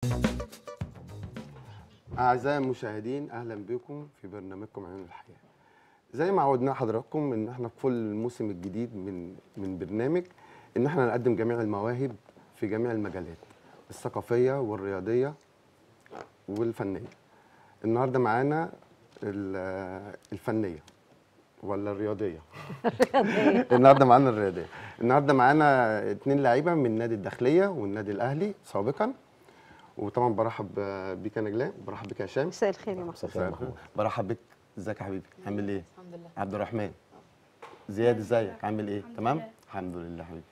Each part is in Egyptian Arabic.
أعزائي المشاهدين أهلا بكم في برنامجكم عيون الحياة زي ما عودنا حضراتكم إن احنا في كل الموسم الجديد من من برنامج إن احنا نقدم جميع المواهب في جميع المجالات الثقافية والرياضية والفنية النهاردة معانا ال- الفنية ولا الرياضية النهارده معانا الرياضية النهارده معانا اتنين لعيبة من نادي الداخلية والنادي الأهلي سابقا وطبعا برحب بيك يا نجلاء برحب بك يا هشام مساء الخير يا محمود مساء الخير يا محمود برحب بك ازيك يا حبيبي عامل ايه الحمد لله عبد الرحمن زياد ازيك عامل ايه تمام الحمد لله حبيبي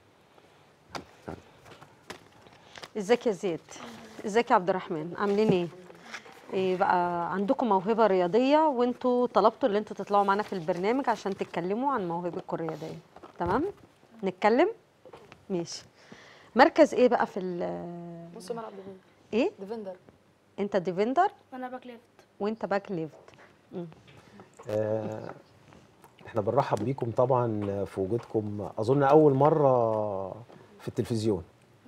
ازيك يا زياد ازيك يا عبد الرحمن عاملين ايه إيه بقى عندكم موهبه رياضيه وانتوا طلبتوا ان انتوا تطلعوا معانا في البرنامج عشان تتكلموا عن موهبتكم الرياضيه تمام نتكلم ماشي مركز ايه بقى في ال- نص ملعب ديفندر ايه ديفندر انت ديفندر انا باك ليفت وانت باك ليفت آه، احنا بنرحب بيكم طبعا في وجودكم اظن اول مره في التلفزيون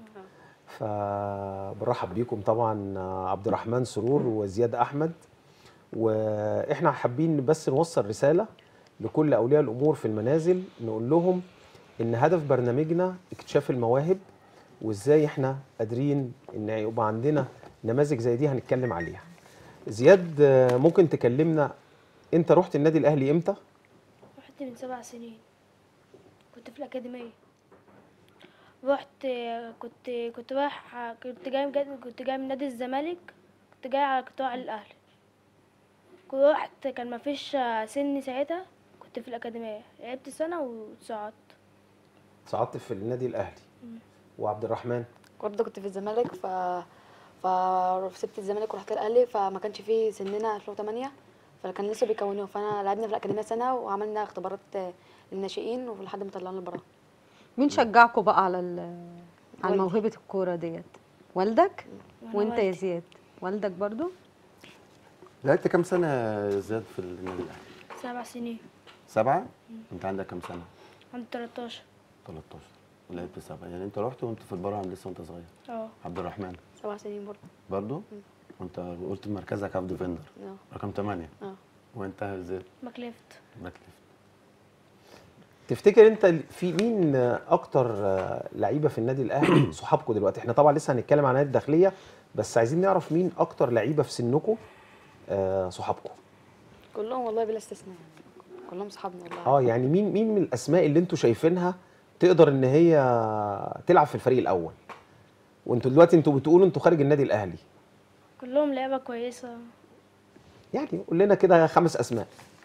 فبنرحب بيكم طبعا عبد الرحمن سرور وزياد احمد واحنا حابين بس نوصل رساله لكل اولياء الامور في المنازل نقول لهم ان هدف برنامجنا اكتشاف المواهب وازاي احنا قادرين ان يبقى عندنا نماذج زي دي هنتكلم عليها زياد آه، ممكن تكلمنا انت رحت النادي الاهلي امتى رحت من سبع سنين كنت في الأكاديمية رحت كنت كنت رايح كنت جاي كنت جاي من نادي الزمالك كنت جاي على قطاع الأهلي كنت رحت كان مفيش سن ساعتها كنت في الأكاديمية لعبت سنة وصعدت صعدت في النادي الاهلي وعبد الرحمن برضه كنت في الزمالك ف فسبت الزمالك ورحت الاهلي فما كانش فيه سننا 2008 فكان لسه بيكونوه فانا لعبنا في الاكاديميه سنه وعملنا اختبارات للناشئين ولحد ما طلعنا لبره مين شجعكم بقى على ال- على والدي. موهبه الكوره ديت والدك وأنا وانت يا والدي. زياد والدك برضو لعبت كام سنة يا زياد في النادي الأهلي؟ سبع سنين سبعة؟ أنت عندك كام سنة؟ عندي 13 13 لعبت سبعة يعني أنت رحت وأنت في البراعم لسه وأنت صغير اه عبد الرحمن سبع سنين برضه برضو؟ وأنت قلت مركزك هاف ديفندر اه رقم 8 اه وأنت يا زياد باك ليفت باك ليفت تفتكر انت في مين اكتر آه، لعيبه في النادي الاهلي صحابكم دلوقتي احنا طبعا لسه هنتكلم عن النادي الداخليه بس عايزين نعرف مين اكتر لعيبه في سنكم آه، صحابكم كلهم والله بلا استثناء كلهم صحابنا والله اه يعني مين مين من الاسماء اللي انتوا شايفينها تقدر ان هي تلعب في الفريق الاول وانتوا دلوقتي انتوا بتقولوا انتوا خارج النادي الاهلي كلهم لعبة كويسة يعني قول لنا كده خمس اسماء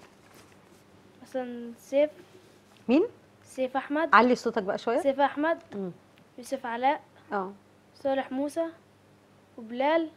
مثلا سيف مين سيف أحمد علي صوتك بقى شويه سيف أحمد مم. يوسف علاء اه صالح موسى وبلال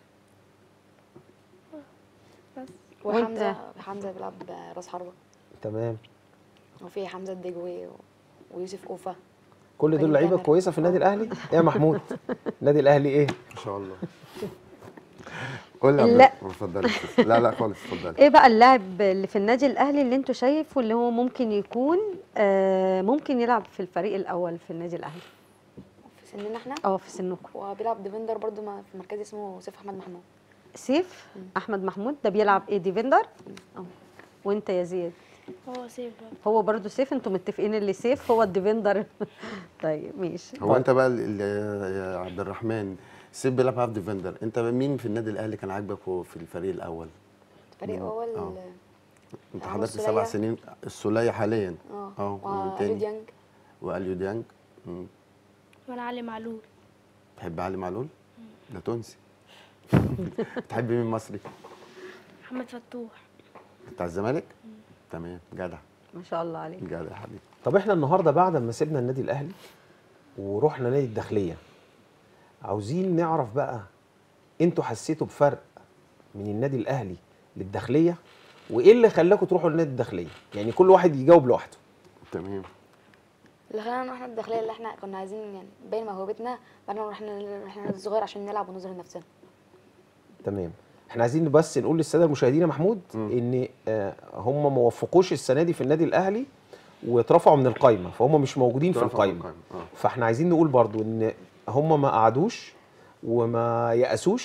بس وحمزه حمزه بيلعب راس حربه تمام وفي حمزه الدجوي و- ويوسف اوفا كل دول كريم لعيبه تامر. كويسه في النادي الاهلي ايه يا محمود النادي الاهلي ايه ما شاء الله قول لي يا عبد لا. الرحمن، اتفضلي لا لا خالص اتفضلي ايه بقى اللاعب اللي في النادي الاهلي اللي انتوا شايفه اللي هو ممكن يكون آه ممكن يلعب في الفريق الاول في النادي الاهلي في سننا احنا اه في سنكم وبيلعب ديفندر برضه ما- في مركز اسمه سيف احمد محمود سيف احمد محمود ده بيلعب ايه ديفندر اه وانت يا زياد هو سيف بقى. هو برضو سيف انتوا متفقين اللي سيف هو الديفندر طيب ماشي هو انت بقى ال- ال- يا عبد الرحمن سيب بيلعب هاف ديفندر انت مين في النادي الاهلي كان عاجبك في الفريق الاول فريق مم. اول آه. انت عمرو حضرت السولية. سبع سنين السوليه حاليا اه اه ومين وأليو تاني ديانج واليو ديانج مم. وانا علي معلول تحب علي معلول ده تونسي تحب مين مصري محمد فتوح بتاع الزمالك تمام جدع ما شاء الله عليك جدع يا حبيبي طب احنا النهارده بعد ما سيبنا النادي الاهلي ورحنا نادي الداخليه عاوزين نعرف بقى انتوا حسيتوا بفرق من النادي الاهلي للداخليه وايه اللي خلاكم تروحوا للنادي الداخليه يعني كل واحد يجاوب لوحده تمام اللي خلانا نروح نادي الداخليه اللي احنا كنا عايزين يعني نبين موهبتنا بعدين رحنا رحنا نادي صغير عشان نلعب ونظهر نفسنا تمام احنا عايزين بس نقول للساده المشاهدين يا محمود مم. ان آه، هم ما وفقوش السنه دي في النادي الاهلي واترفعوا من القايمه فهم مش موجودين في اترفعوا من القايمه القايمة، آه. فاحنا عايزين نقول برضو ان هم ما قعدوش وما يأسوش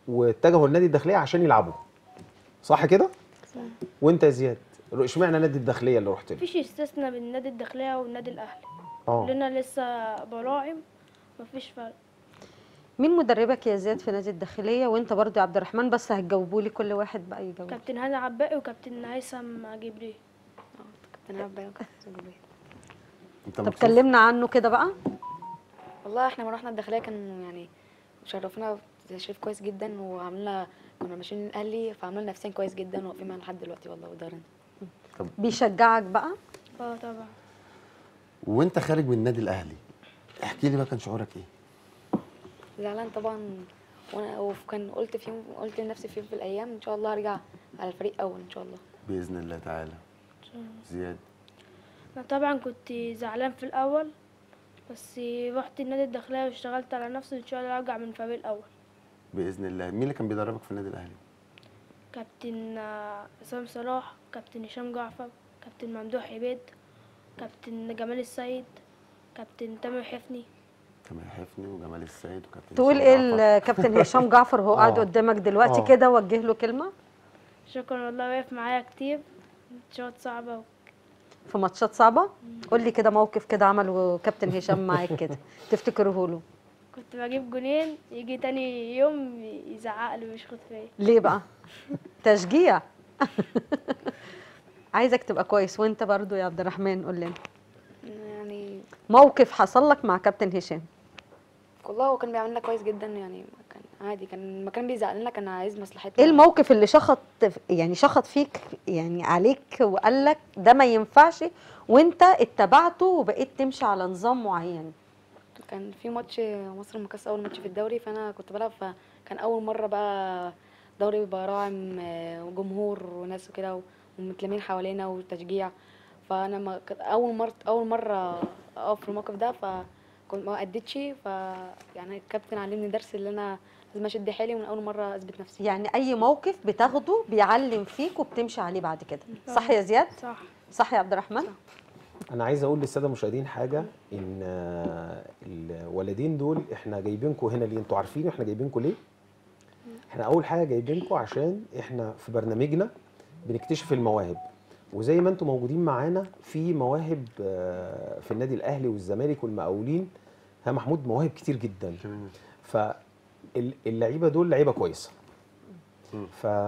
واتجهوا لنادي الداخليه عشان يلعبوا صح كده وانت يا زياد اشمعنى نادي الداخليه اللي رحت له مفيش استثناء بين النادي الداخلية والنادي الأهلي اه كلنا لسه براعم مفيش فرق مين مدربك يا زياد في نادي الداخليه وانت برضو يا عبد الرحمن بس هتجاوبوا لي كل واحد بقى يجاوب كابتن هاني عباقي وكابتن هيثم جبريل كابتن عبد الباقي وكابتن جبريل. انت طب مبسوط؟ كلمنا عنه كده بقى والله احنا لما رحنا الداخليه كان يعني شرفنا تشريف كويس جدا وعملنا كنا ماشيين الاهلي فعملنا نفسيا كويس جدا وواقفين معانا لحد دلوقتي والله ودارنا بيشجعك بقى اه طبعا وانت خارج من النادي الاهلي احكي لي بقى كان شعورك ايه زعلان طبعا وانا وكان قلت في يوم قلت لنفسي في يوم في الايام ان شاء الله هرجع على الفريق اول ان شاء الله باذن الله تعالى زياد انا طبعا كنت زعلان في الاول بس رحت النادي الداخلية واشتغلت على نفسي ان شاء الله ارجع من الفريق الاول باذن الله مين اللي كان بيدربك في النادي الاهلي كابتن آه، عصام صلاح كابتن هشام جعفر كابتن ممدوح عبيد كابتن جمال السيد كابتن تامر حفني تامر حفني وجمال السيد وكابتن تقول هشام ايه جعفر. الكابتن هشام جعفر وهو قاعد آه. قدامك دلوقتي آه. كده وجه له كلمه شكرا والله واقف معايا كتير ماتشات صعبة في ماتشات صعبه قول لي كده موقف كده عمله كابتن هشام معاك كده تفتكره له كنت بجيب جونين يجي تاني يوم يزعق لي ويشخط فيا ليه بقى تشجيع عايزك تبقى كويس وانت برضو يا عبد الرحمن قول لنا يعني موقف حصل لك مع كابتن هشام والله هو كان بيعملنا كويس جدا يعني كان عادي كان ما كان بيزعق لنا كان عايز مصلحتنا ايه الموقف اللي شخط يعني شخط فيك يعني عليك وقال لك ده ما ينفعش وانت اتبعته وبقيت تمشي على نظام معين كان في ماتش مصر المقاصة اول ماتش في الدوري فانا كنت بلعب فكان اول مره بقى دوري بيبقى راعم آه، وجمهور وناس وكده ومتلمين حوالينا وتشجيع فانا ما كانت اول مره اول مره اقف في الموقف ده فكنت ما اديتش ف يعني الكابتن علمني درس اللي انا لازم اشد حيلي من اول مره اثبت نفسي يعني اي موقف بتاخده بيعلم فيك وبتمشي عليه بعد كده صح يا زياد صح صح يا عبد الرحمن انا عايز اقول للساده المشاهدين حاجه ان آه، الولدين دول احنا جايبينكم هنا ليه انتوا عارفين احنا جايبينكم ليه احنا اول حاجه جايبينكم عشان احنا في برنامجنا بنكتشف المواهب وزي ما انتم موجودين معانا في مواهب آه، في النادي الاهلي والزمالك والمقاولين ها محمود مواهب كتير جدا تمام فاللعيبه دول لعيبه كويسه مم.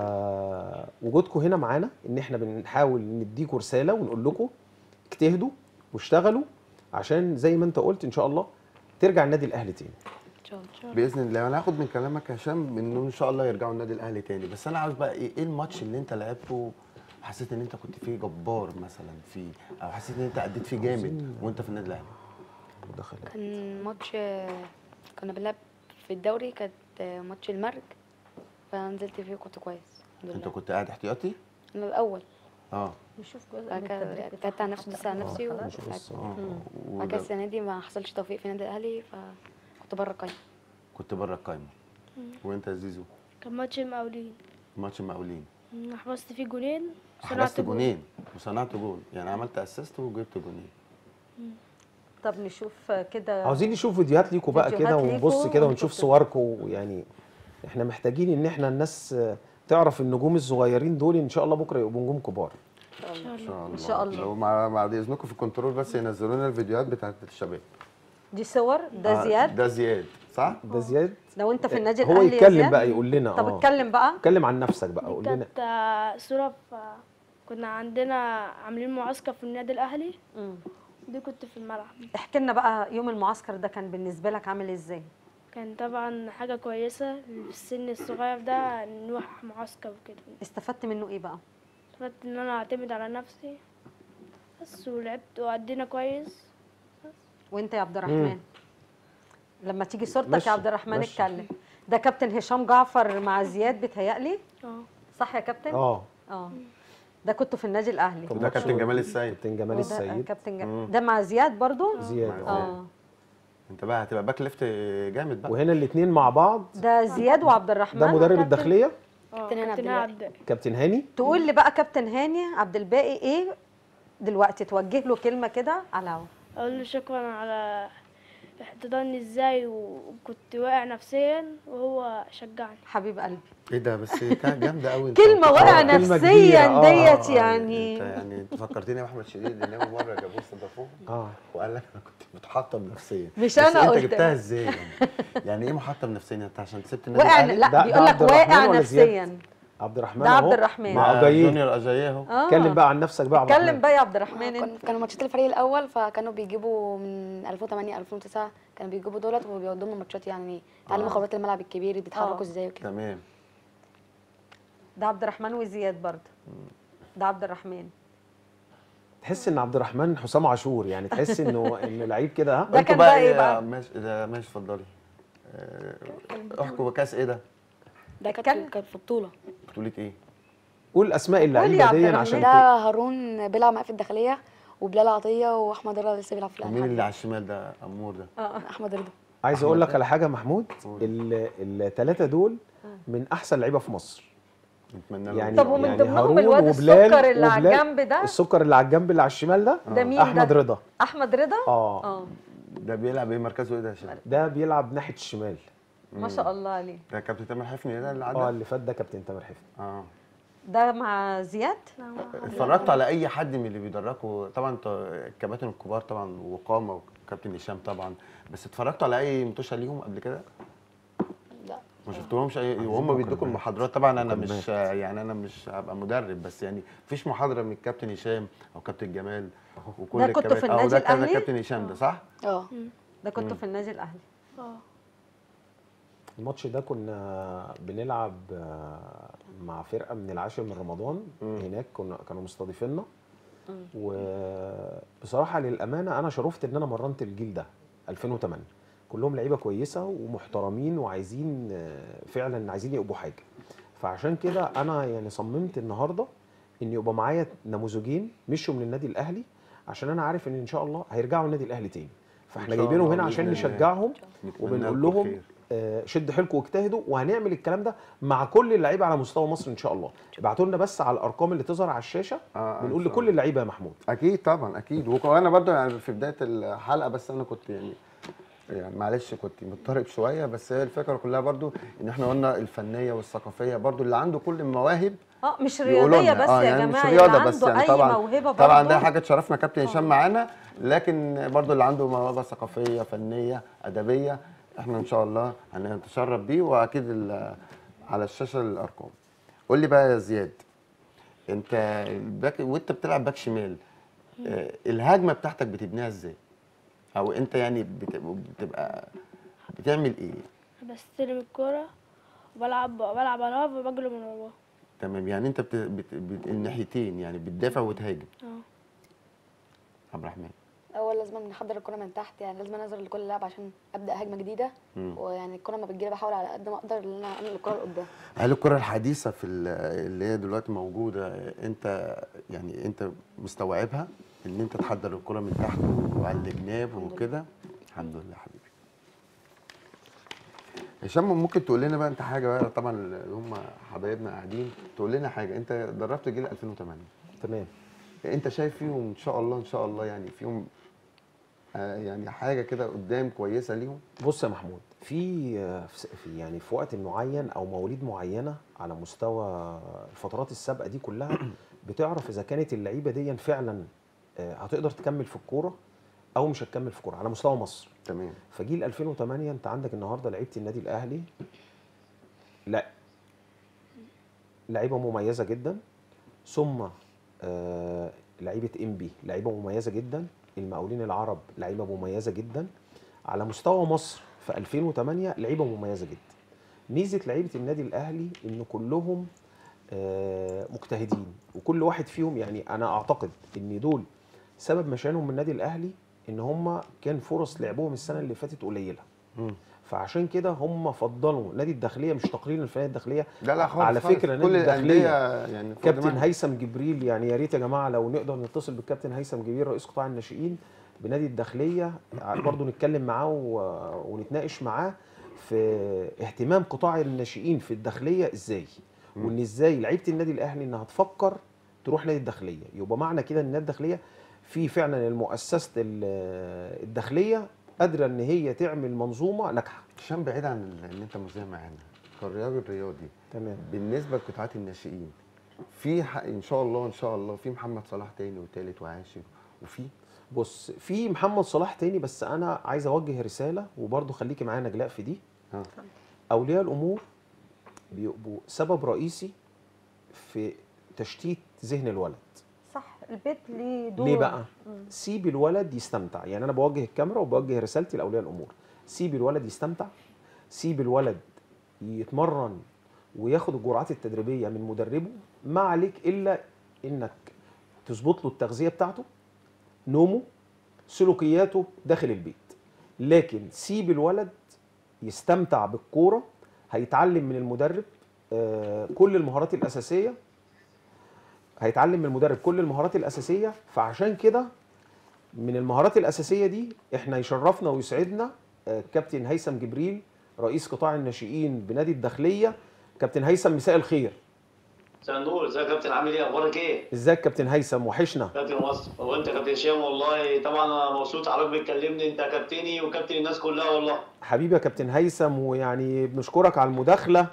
فوجودكم هنا معانا ان احنا بنحاول نديكم رساله ونقول لكم اجتهدوا واشتغلوا عشان زي ما انت قلت ان شاء الله ترجع النادي الاهلي تاني ان شاء الله باذن الله انا هاخد من كلامك يا هشام انه ان شاء الله يرجعوا النادي الاهلي تاني بس انا عاوز بقى ايه ايه الماتش اللي انت لعبته حسيت ان انت كنت فيه جبار مثلا فيه او حسيت ان انت اديت فيه جامد وانت في النادي الاهلي مدخل كان ماتش كنا بنلعب في الدوري كانت ماتش المرج فنزلت فيه وكنت كويس الحمد انت لله كنت قاعد احتياطي انا الاول اه نشوف جزء بعد كده تعبت على نفسي بس على نفسي آه، وبعد نشوف الصورة. اه بعد كده وده- السنه دي ما حصلش توفيق في النادي الاهلي فكنت بره القايمه كنت بره القايمه وانت يا زيزو كان ماتش المقاولين ماتش المقاولين أنا حفظت فيه جونين حرزت جون. جونين وصنعت جون يعني عملت اسيست وجبت جونين طب نشوف كده عاوزين نشوف فيديوهات ليكم بقى كده فيديوهات ونبص ليكوا كده ونشوف ونشوف كده. صوركم يعني احنا محتاجين ان احنا الناس آه، تعرف النجوم الصغيرين دول ان شاء الله بكره يبقوا نجوم كبار ان شاء إن شاء الله ان الله إن شاء الله. لو مع بعد اذنكم في الكنترول بس ينزلوا لنا الفيديوهات بتاعت الشباب دي صور ده آه، زياد ده زياد صح ده زياد لو انت في النادي هو الاهلي يا يتكلم زياد. بقى يقول لنا طب اه اتكلم بقى اتكلم عن نفسك بقى دي قول لنا كانت آه، صورة في كنا عندنا عاملين معسكر في النادي الأهلي مم. دي كنت في الملعب احكي لنا بقى يوم المعسكر ده كان بالنسبه لك عامل ازاي كان طبعا حاجة كويسة في السن الصغير ده نروح معسكر وكده استفدت منه ايه بقى استفدت ان انا اعتمد على نفسي بس ولعبت وأدينا كويس وانت يا عبد الرحمن لما تيجي صورتك ماشي، يا عبد الرحمن ماشي. اتكلم ده كابتن هشام جعفر مع زياد بيتهيألي اه صح يا كابتن اه اه ده كنتوا في النادي الاهلي طب ده كابتن جمال السيد كابتن جمال وده السيد كابتن جا- مم. ده مع زياد برضو زياد مع اه اه انت بقى هتبقى باك ليفت جامد بقى وهنا الاثنين مع بعض ده زياد وعبد الرحمن ده مدرب كابتن. الداخليه اه كابتن هاني كابتن عبد عبد كابتن هاني تقول لي بقى كابتن هاني عبد الباقي ايه دلوقتي توجه له كلمه كده على الهوا اقول له شكرا على احتضنني ازاي وكنت واقع نفسيا وهو شجعني حبيب قلبي ايه ده بس كانت جامده قوي كلمه واقع آه، كلمة كبيرة، نفسيا آه، ديت آه، يعني انت يعني انت فكرتني باحمد شديد اللي هو مره جابوه استضافوه اه وقال لك انا كنت متحطم نفسيا مش بس أنا انت قلت. جبتها ازاي يعني يعني ايه محطم نفسيا انت عشان كسبت النادي واقع الاهلي لا ده- بيقول ده لك عبد الرحمن واقع ولا زياد؟ نفسيا عبد الرحمن ده عبد أهو. الرحمن. مع مع أجاييه جونيور اجاييه اهو اه اتكلم بقى عن نفسك بقى يا عبد اتكلم الرحمن بقى يا عبد الرحمن كان انت كانوا ماتشات الفريق الاول فكانوا بيجيبوا من 2008 2009 كانوا بيجيبوا دولت وبيودوا لنا ماتشات يعني يتعلموا آه. خبرات الملعب الكبير آه. بيتحركوا ازاي وكده تمام ده عبد الرحمن وزياد برضه ده عبد الرحمن تحس ان عبد الرحمن حسام عاشور يعني تحس انه انه لعيب كده ها ده انتوا كان بقى ايه يا- بقى؟ ماشي ده ماشي اتفضلي آه، احكوا كاس ايه ده؟ ده كانت كان- كانت في بطوله بطولة ايه؟ قول اسماء قول يا اللعيبه عبد دي الرحمن. عشان ده ت- هارون بيلعب معايا في الداخليه وبلال عطيه واحمد رضا لسه بيلعب في ومين الأهلي. اللي على الشمال ده امور ده؟ احمد رضا عايز اقول لك على حاجه محمود قول. الثلاثه دول من احسن لعيبه في مصر نتمنى لهم يعني طب ومن يعني ضمنهم هارون الواد وبلال السكر اللي على وبلال- الجنب ده السكر اللي على الجنب اللي على الشمال ده ده مين احمد ده؟ رضا احمد رضا اه اه ده بيلعب ايه مركزه ايه ده يا شباب؟ ده بيلعب ناحيه الشمال ما شاء الله عليه ده كابتن تامر حفني ده اللي اه عدى؟ اللي فات ده كابتن تامر حفني اه ده مع زياد اتفرجت على اي حد من اللي بيدركوا طبعا انت الكباتن الكبار طبعا وقامه وكابتن هشام طبعا بس اتفرجتوا على اي متوشه ليهم قبل كده؟ لا ما شفتهمش اي وهم مكالمات. بيدوكوا المحاضرات طبعا انا مش مكالمات. يعني انا مش هبقى مدرب بس يعني مفيش محاضره من الكابتن هشام او كابتن جمال وكل ده كنتوا في الكباتن- اه النادي ده كان الأهلي؟ كابتن هشام ده صح؟ اه ده كنت في النادي الاهلي اه الماتش ده كنا بنلعب آه، مع فرقه من العاشر من رمضان مم. هناك كنا كانوا مستضيفيننا وبصراحه للامانه انا شرفت ان انا مرنت الجيل ده 2008 كلهم لعيبه كويسه ومحترمين وعايزين آه، فعلا عايزين يبقوا حاجه فعشان كده انا يعني صممت النهارده ان يبقى معايا نموذجين مشوا من النادي الاهلي عشان انا عارف ان ان شاء الله هيرجعوا النادي الاهلي تاني فاحنا شاء جايبينهم الله هنا عشان بإذن الله. نشجعهم نتمنى وبنقول لكم لهم الخير. آه، شدوا حيلكم واجتهدوا وهنعمل الكلام ده مع كل اللعيبه على مستوى مصر ان شاء الله ابعتوا لنا بس على الارقام اللي تظهر على الشاشه آه، إن بنقول شاء لكل الله. اللعيبه يا محمود اكيد طبعا اكيد وانا برضو يعني في بدايه الحلقه بس انا كنت يعني يعني معلش كنت مضطرب شويه بس هي الفكره كلها برضو ان احنا قلنا الفنيه والثقافيه برضو اللي عنده كل المواهب اه مش يقولوا رياضيه لنا. بس آه، يا يعني جماعه مش اللي رياضه عنده بس يعني اي طبعا موهبه طبعا ده برضه حاجه تشرفنا كابتن هشام معانا لكن برضو اللي عنده موهبه ثقافيه فنيه ادبيه احنا ان شاء الله هنتشرف بيه واكيد ال- على الشاشه الارقام قول لي بقى يا زياد انت الباك وانت بتلعب باك شمال آه، الهجمه بتاعتك بتبنيها ازاي او انت يعني بت- بتبقى بتعمل ايه بستلم الكرة وبلعب بلعب على الهاف وبجري من وراه تمام يعني انت بت... بت... بت... الناحيتين يعني بتدافع وتهاجم اه عبد الرحمن اول لازم نحضر الكره من تحت يعني لازم انظر لكل لاعب عشان ابدا هجمه جديده مم. ويعني الكره ما بتجيلي بحاول على قد ما اقدر ان انا انقل الكره لقدام هل الكرة الحديثة في ال- اللي هي دلوقتي موجودة انت يعني انت مستوعبها ان انت تحضر الكرة من تحت وعلى الجناب وكده الحمد لله حبيبي هشام ممكن تقول لنا بقى انت حاجة بقى طبعا اللي هم حبايبنا قاعدين تقول لنا حاجة انت دربت جيل 2008 تمام انت شايف فيهم ان شاء الله ان شاء الله يعني فيهم آه يعني حاجة كده قدام كويسة ليهم بص يا محمود في في يعني في وقت معين او مواليد معينه على مستوى الفترات السابقه دي كلها بتعرف اذا كانت اللعيبه دي فعلا آه، هتقدر تكمل في الكوره او مش هتكمل في الكوره على مستوى مصر تمام فجيل 2008 انت عندك النهارده لعيبه النادي الاهلي لا لعيبه مميزه جدا ثم آه لعيبه انبي لعيبه مميزه جدا المقاولين العرب لعيبه مميزه جدا على مستوى مصر في 2008 لعيبه مميزه جدا ميزه لعيبه النادي الاهلي ان كلهم آه مجتهدين وكل واحد فيهم يعني انا اعتقد ان دول سبب مشانهم من النادي الاهلي ان هم كان فرص لعبهم السنه اللي فاتت قليله مم. فعشان كده هم فضلوا نادي الداخليه مش تقليلا في نادي الداخليه لا لا خالص على خالص. فكره كل نادي الداخليه الأندية يعني فوق كابتن دماغنا. هيثم جبريل يعني يا ريت يا جماعه لو نقدر نتصل بالكابتن هيثم جبريل رئيس قطاع الناشئين بنادي الداخليه برضه نتكلم معاه و- ونتناقش معاه في اهتمام قطاع الناشئين في الداخليه ازاي وان ازاي لعيبه النادي الاهلي انها تفكر تروح نادي الداخليه يبقى معنى كده ان النادي الداخليه في فعلا المؤسسه ال- الداخليه قادره ان هي تعمل منظومه ناجحه هشام بعيد عن ال- ان انت مذيع معانا كالرياضي الرياضي تمام بالنسبه لقطاعات الناشئين في ح- ان شاء الله ان شاء الله في محمد صلاح تاني وتالت وعاشر وفي بص في محمد صلاح تاني بس انا عايز اوجه رساله وبرضه خليكي معايا نجلاء في دي ها اولياء الامور بيبقوا سبب رئيسي في تشتيت ذهن الولد صح البيت ليه دور ليه بقى سيب الولد يستمتع يعني انا بوجه الكاميرا وبوجه رسالتي لاولياء الامور سيب الولد يستمتع سيب الولد يتمرن وياخد الجرعات التدريبيه من مدربه ما عليك الا انك تظبط له التغذيه بتاعته نومه سلوكياته داخل البيت لكن سيب الولد يستمتع بالكوره هيتعلم من المدرب آه، كل المهارات الاساسيه هيتعلم من المدرب كل المهارات الاساسيه فعشان كده من المهارات الاساسيه دي احنا يشرفنا ويسعدنا آه، كابتن هيثم جبريل رئيس قطاع الناشئين بنادي الداخليه كابتن هيثم مساء الخير سندور ازيك يا كابتن عامل ايه اخبارك ايه ازيك كابتن هيثم وحشنا كابتن مصر هو انت كابتن هشام والله طبعا انا مبسوط حضرتك بتكلمني انت كابتني وكابتن الناس كلها والله حبيبي يا كابتن هيثم ويعني بنشكرك على المداخله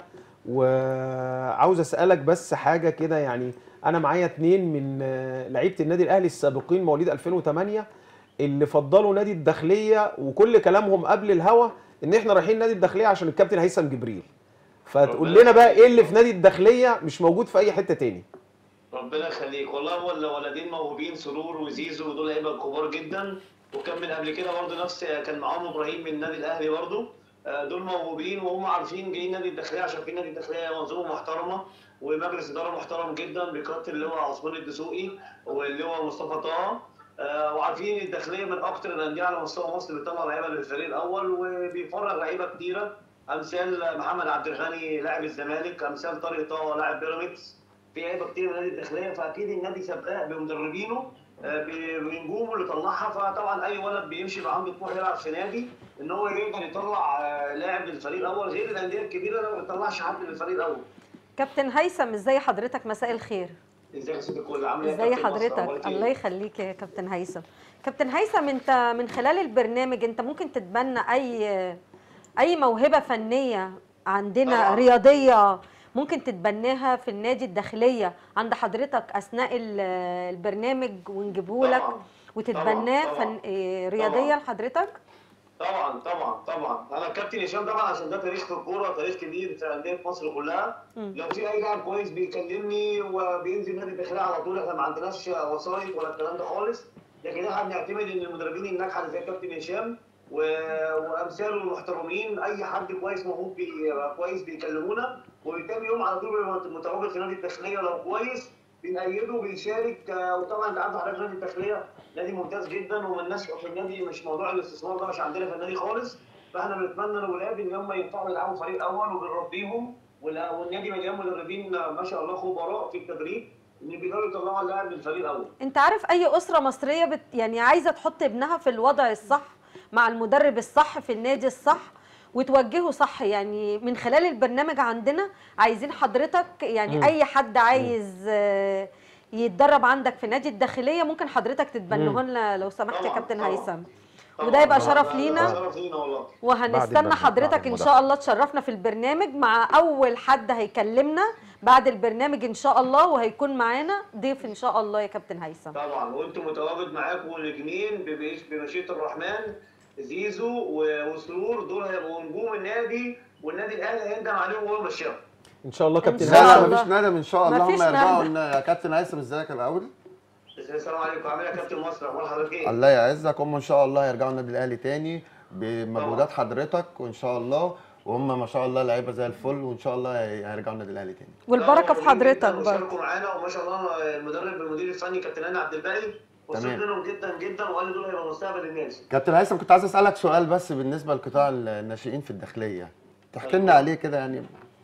وعاوز اسالك بس حاجه كده يعني انا معايا اتنين من آه، لعيبه النادي الاهلي السابقين مواليد 2008 اللي فضلوا نادي الداخليه وكل كلامهم قبل الهوا ان احنا رايحين نادي الداخليه عشان الكابتن هيثم جبريل فتقول ربنا لنا بقى ايه اللي يخليك. في نادي الداخليه مش موجود في اي حته تاني ربنا يخليك والله هو الولدين موهوبين سرور وزيزو ودول لعيبه كبار جدا وكان من قبل كده برضه نفس كان معاهم ابراهيم من النادي الاهلي برضه آه، دول موهوبين وهم عارفين جايين نادي الداخليه عشان في نادي الداخليه منظومه محترمه ومجلس اداره محترم جدا بقياده اللي هو عثمان الدسوقي واللي هو مصطفى طه آه، وعارفين الداخليه من اكتر الانديه على مستوى مصر بتطلع لعيبه للفريق الاول وبيفرغ لعيبه كتيره امثال محمد عبد الغني لاعب الزمالك امثال طارق طه لاعب بيراميدز في لعيبه كتير من نادي الداخليه فاكيد النادي سباق بمدربينه آه، ب- بنجومه اللي طلعها فطبعا اي ولد بيمشي بقى عنده طموح يلعب في نادي ان هو يقدر يطلع آه، لاعب للفريق الاول غير الانديه الكبيره اللي ما بتطلعش حد للفريق الاول كابتن هيثم ازاي حضرتك مساء الخير ازيك يا ست الكل عامل ايه يا ازاي كابتن مصر؟ حضرتك أخبارك إيه؟ الله يخليك يا كابتن هيثم كابتن هيثم انت من خلال البرنامج انت ممكن تتبنى اي اي موهبه فنيه عندنا طبعاً. رياضيه ممكن تتبناها في النادي الداخليه عند حضرتك اثناء ال- البرنامج ونجيبه لك طبعاً. وتتبناه طبعاً. فن إيه، رياضيه طبعاً. لحضرتك طبعا طبعا طبعا انا كابتن هشام طبعا عشان ده تاريخ في الكوره تاريخ كبير في انديه مصر كلها مم. لو في اي لاعب كويس بيكلمني وبينزل نادي الداخليه على طول احنا ما عندناش وسايط ولا الكلام ده خالص لكن احنا بنعتمد ان المدربين الناجحه اللي زي كابتن هشام و... وامثاله المحترمين اي حد كويس موهوب بي... كويس بيكلمونا وبالتالي يوم على طول بيبقى متواجد في نادي الداخليه لو كويس بنأيده وبيشارك آه، وطبعا انت عارف حضرتك نادي الداخليه نادي ممتاز جدا ومن الناس في النادي مش موضوع الاستثمار ده مش عندنا في النادي خالص فاحنا بنتمنى للولاد ان هم ينفعوا يلعبوا فريق اول وبنربيهم ولا- والنادي مليان مدربين آه، ما شاء الله خبراء في التدريب ان بيقدروا يطلعوا اللاعب للفريق الاول انت عارف اي اسره مصريه بت يعني عايزه تحط ابنها في الوضع الصح مع المدرب الصح في النادي الصح وتوجهه صح يعني من خلال البرنامج عندنا عايزين حضرتك يعني مم. اي حد عايز آه، يتدرب عندك في نادي الداخليه ممكن حضرتك تتبنه لنا لو سمحت يا طبعاً، كابتن طبعاً. هيثم طبعاً. وده يبقى طبعاً. شرف ده- لينا. ده شرف لينا والله وهنستنى المداخلة، حضرتك بعد ان شاء المداخلة. الله تشرفنا في البرنامج مع اول حد هيكلمنا بعد البرنامج ان شاء الله وهيكون معانا ضيف ان شاء الله يا كابتن هيثم طبعا وانتم متواجد معاكم الاثنين بمشيئه الرحمن زيزو و- وسرور دول هيبقوا نجوم النادي والنادي الاهلي هيندم عليهم وهو مشاهم ان شاء الله كابتن إن لا شاء لا هيثم الله. مفيش ندم ان شاء الله مفيش هم يرجعوا ندم. لنا يا كابتن هيثم ازيك الاول السلام عليكم عامل ايه يا كابتن مصر اخبار حضرتك ايه؟ الله يعزك هم ان شاء الله هيرجعوا النادي الاهلي تاني بمجهودات حضرتك وان شاء الله وهم ما شاء الله لعيبه زي الفل وان شاء الله هي- هيرجعوا النادي الاهلي تاني والبركه في طبعاً جميل حضرتك جداً برضه وشاركوا معانا وما شاء الله المدرب المدير الفني كابتن هاني عبد الباقي وصلت تمام. منهم جدا جدا وقال لي دول هيبقى مستقبل النادي كابتن هيثم كنت عايز اسالك سؤال بس بالنسبه لقطاع الناشئين في الداخليه تحكي لنا عليه كده يعني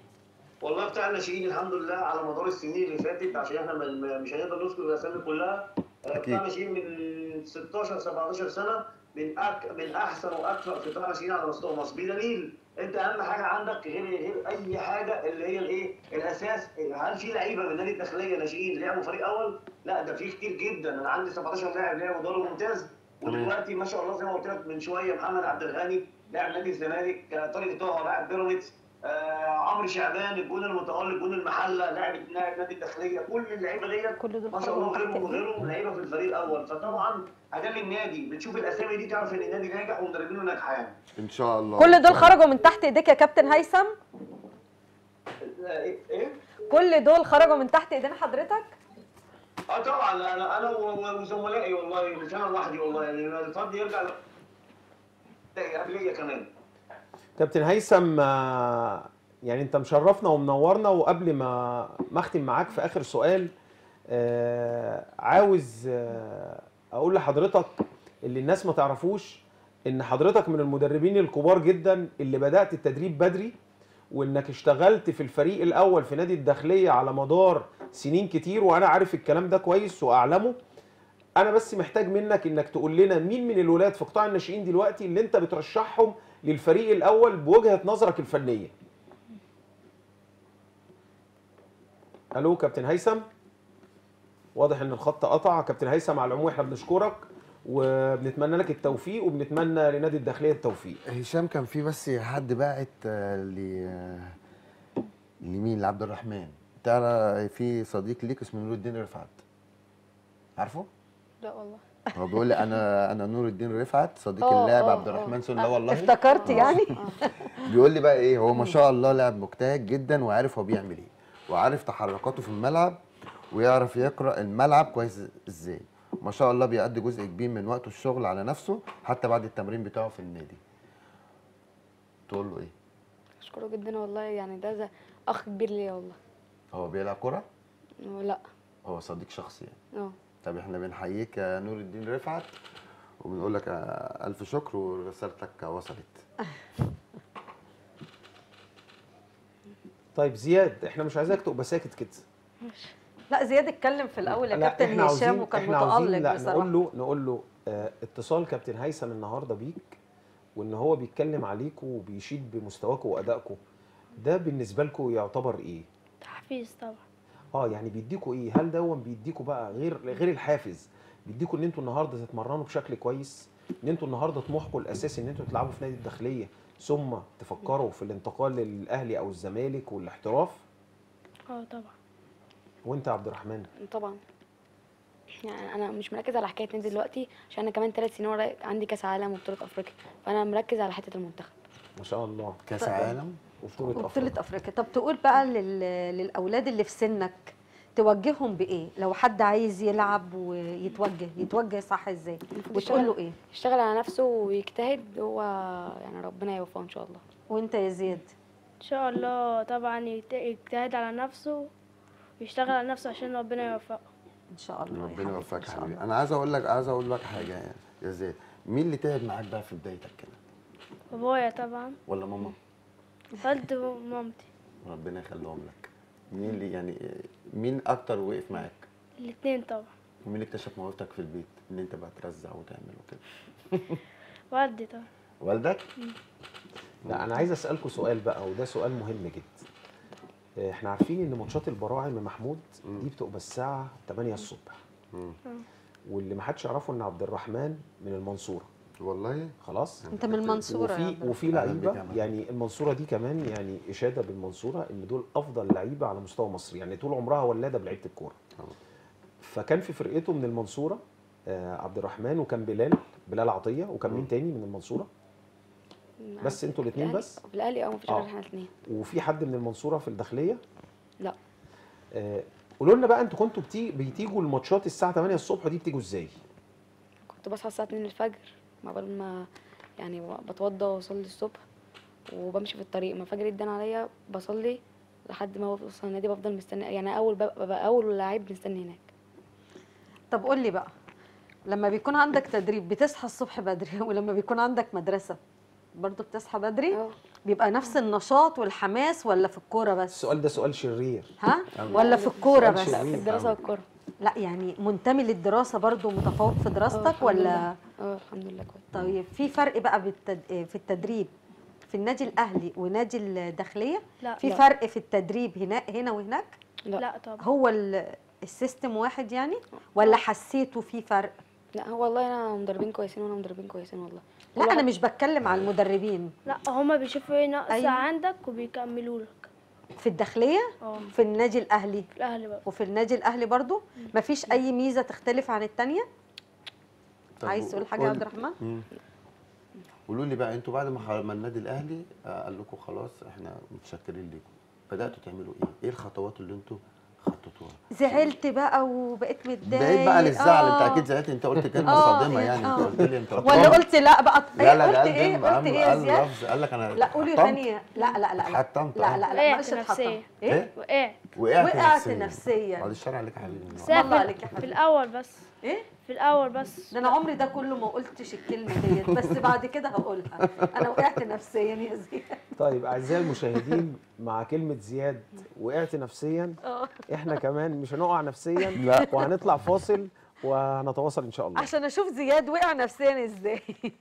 والله بتاع الناشئين الحمد لله على مدار السنين اللي فاتت عشان احنا من- مش هنقدر نذكر الاسامي كلها آه، أكيد. بتاع الناشئين من 16 17 سنه من أك... من احسن واكثر قطاع ناشئين على مستوى مصر بدليل انت اهم حاجه عندك غير غير اي حاجه اللي هي الايه الاساس هل في لعيبه من نادي الداخليه ناشئين لعبوا فريق اول؟ لا ده في كتير جدا انا عندي 17 لاعب لعبوا دوري ممتاز ودلوقتي ما شاء الله زي ما قلت لك من شويه محمد عبد الغني لاعب نادي الزمالك آه، طارق طه لاعب بيراميدز آه، عمرو شعبان الجون المتالق جون المحله لاعب لاعب نادي الداخليه كل اللعيبه ديت كل دول ما شاء الله خرجوا من تحت غيرهم إيديك. وغيرهم لعيبه في الفريق الاول فطبعا ادام النادي بتشوف الاسامي دي تعرف ان النادي ناجح ومدربينه ناجحين ان شاء الله كل دول خرجوا من تحت ايديك يا كابتن هيثم ايه إيه؟ كل دول خرجوا من تحت ايدين حضرتك اه طبعا انا انا و- و- وزملائي والله مش انا لوحدي والله يعني الفضل يرجع ل- قبليه كمان كابتن هيثم آه، يعني انت مشرفنا ومنورنا وقبل ما ما اختم معاك في اخر سؤال آه، عاوز آه، اقول لحضرتك اللي الناس ما تعرفوش ان حضرتك من المدربين الكبار جدا اللي بدات التدريب بدري وانك اشتغلت في الفريق الاول في نادي الداخليه على مدار سنين كتير وانا عارف الكلام ده كويس واعلمه انا بس محتاج منك انك تقول لنا مين من الولاد في قطاع الناشئين دلوقتي اللي انت بترشحهم للفريق الاول بوجهه نظرك الفنيه الو كابتن هيثم واضح ان الخط قطع كابتن هيثم على العموم احنا بنشكرك وبنتمنى لك التوفيق وبنتمنى لنادي الداخليه التوفيق هشام كان في بس حد باعت آه، ل آه، لمين لعبد الرحمن ترى في صديق ليك اسمه نور الدين رفعت عارفه؟ لا والله هو بيقول لي انا انا نور الدين رفعت صديق آه، اللاعب آه، عبد آه. الرحمن سن لا والله افتكرت يعني بيقول لي بقى ايه هو ما شاء الله لاعب مجتهد جدا وعارف هو بيعمل ايه وعارف تحركاته في الملعب ويعرف يقرا الملعب كويس ازاي ما شاء الله بيقضي جزء كبير من وقته الشغل على نفسه حتى بعد التمرين بتاعه في النادي تقول له ايه اشكره جدا والله يعني ده زي اخ كبير ليا والله هو بيلعب كرة لا هو صديق شخصي يعني اه طب احنا بنحييك يا نور الدين رفعت وبنقول لك آه، الف شكر ورسالتك وصلت طيب زياد احنا مش عايزاك تبقى ساكت كده لا زياد اتكلم في الاول يا لا، كابتن إحنا هشام عاوزين- وكان إحنا عاوزين- متالق لا بصراحه نقول له نقول له آه اتصال كابتن هيثم النهارده بيك وان هو بيتكلم عليكم وبيشيد بمستواكم وادائكم ده بالنسبه لكم يعتبر ايه؟ تحفيز طبعا اه يعني بيديكوا ايه؟ هل دون بيديكوا بقى غير غير الحافز بيديكوا ان انتوا النهارده تتمرنوا بشكل كويس؟ ان انتوا النهارده طموحكم الاساسي ان انتوا تلعبوا في نادي الداخليه ثم تفكروا في الانتقال للاهلي او الزمالك والاحتراف اه طبعا وانت يا عبد الرحمن طبعا يعني انا مش مركز على حكايه نادي دلوقتي عشان انا كمان ثلاث سنين ورا عندي كاس عالم وبطوله افريقيا فانا مركز على حته المنتخب ما شاء الله كاس عالم وبطوله وبطولة افريقيا افريقيا طب تقول بقى لل... للاولاد اللي في سنك توجههم بايه لو حد عايز يلعب ويتوجه يتوجه صح ازاي المفروض وتقول له يشتغل- ايه يشتغل على نفسه ويجتهد هو يعني ربنا يوفقه ان شاء الله وانت يا زياد ان شاء الله طبعا يجت- يجتهد على نفسه ويشتغل على نفسه عشان ربنا يوفقه ان شاء الله يا ربنا حبيبي، يوفقك إن يا شاء حبيبي الله. انا عايز اقول لك عايز اقول لك حاجه يعني يا زياد مين اللي تعب معاك بقى في بدايتك كده بابايا طبعا ولا ماما والدي ومامتي ربنا يخليهم لك مين اللي يعني مين اكتر وقف معاك الاتنين طبعا ومين اللي اكتشف موهبتك في البيت ان انت بقى ترزع وتعمل وكده والدي طبعا والدك لا انا عايز اسالكم سؤال بقى وده سؤال مهم جدا آه، احنا عارفين ان ماتشات البراعم يا محمود دي بتبقى الساعه 8 الصبح مم. واللي ما حدش يعرفه ان عبد الرحمن من المنصوره والله خلاص انت من المنصوره يا وفي عبد وفي أهلاً بك يا لعيبه محمد. يعني المنصوره دي كمان يعني اشاده بالمنصوره ان دول افضل لعيبه على مستوى مصر يعني طول عمرها ولاده بلعيبه الكوره طبعا. فكان في فرقته من المنصوره آه، عبد الرحمن وكان بلال بلال عطيه وكان مين تاني من المنصوره بس انتوا الاثنين الأهلي- بس في الاهلي اه مفيش آه. غير احنا الاثنين وفي حد من المنصوره في الداخليه لا آه، قولوا لنا بقى انتوا كنتوا بتي... بتيجوا الماتشات الساعه 8 الصبح دي بتيجوا ازاي كنت بصحى الساعه 2 الفجر مع بال ما يعني بتوضى واصلي الصبح وبمشي في الطريق ما الفجر يدن عليا بصلي لحد ما اوصل النادي بفضل مستني يعني اول ببقى ببقى اول لعيب مستني هناك طب قول لي بقى لما بيكون عندك تدريب بتصحى الصبح بدري ولما بيكون عندك مدرسه برضو بتصحى بدري اه بيبقى نفس النشاط والحماس ولا في الكوره بس السؤال ده سؤال شرير ها ولا في الكوره سؤال بس شرير. في الدراسه والكوره لا يعني منتمي للدراسه برضو متفوق في اه، دراستك الحمد ولا لله. اه الحمد لله كويس طيب في فرق بقى بالتد... في التدريب في النادي الاهلي ونادي الداخليه لا في لا. فرق في التدريب هنا هنا وهناك لا, لا طبعا هو ال- السيستم واحد يعني ولا حسيتوا في فرق لا هو والله انا مدربين كويسين وانا مدربين كويسين والله لا كل انا واحد- مش بتكلم على المدربين لا هما بيشوفوا ايه ناقص أيوة. عندك وبيكملوا لك في الداخليه اه في النادي الاهلي في الاهلي بقى وفي النادي الاهلي برضو مفيش اي ميزه تختلف عن التانية طب عايز تقول حاجه يا قول- عبد الرحمن مم. قولوا لي بقى انتوا بعد ما خ- ما النادي الاهلي آه، قال لكم خلاص احنا متشكرين ليكم بداتوا تعملوا ايه؟ ايه الخطوات اللي انتوا خططوها؟ زعلت بقى وبقيت متضايق بعيد بقى للزعل انت آه. اكيد زعلت انت قلت كلمه آه، صادمه يعني يعني انت آه. قلت لي انت ولا قلت لا بقى لا لا قلت ده ايه قال قلت ايه يا قال زياد لفظ قال لك انا لا قولي حطمت. ثانيه لا لا لا لا حطمت لا آه. لا لا وقعت مش اتحطمت نفسيا. ايه وقعت وقعت وقعت نفسيا نفسيا. بعد الشر عليك يا حبيبي بس النهاردة. هي والله في- عليك يا في حبيبي. الاول بس ايه في الاول بس ده انا عمري ده كله ما قلتش الكلمه ديت بس بعد كده هقولها انا وقعت نفسيا يا زياد طيب اعزائي المشاهدين مع كلمه زياد وقعت نفسيا اه احنا كمان مش هنقع نفسيا لا. وهنطلع فاصل وهنتواصل ان شاء الله عشان اشوف زياد وقع نفسيا ازاي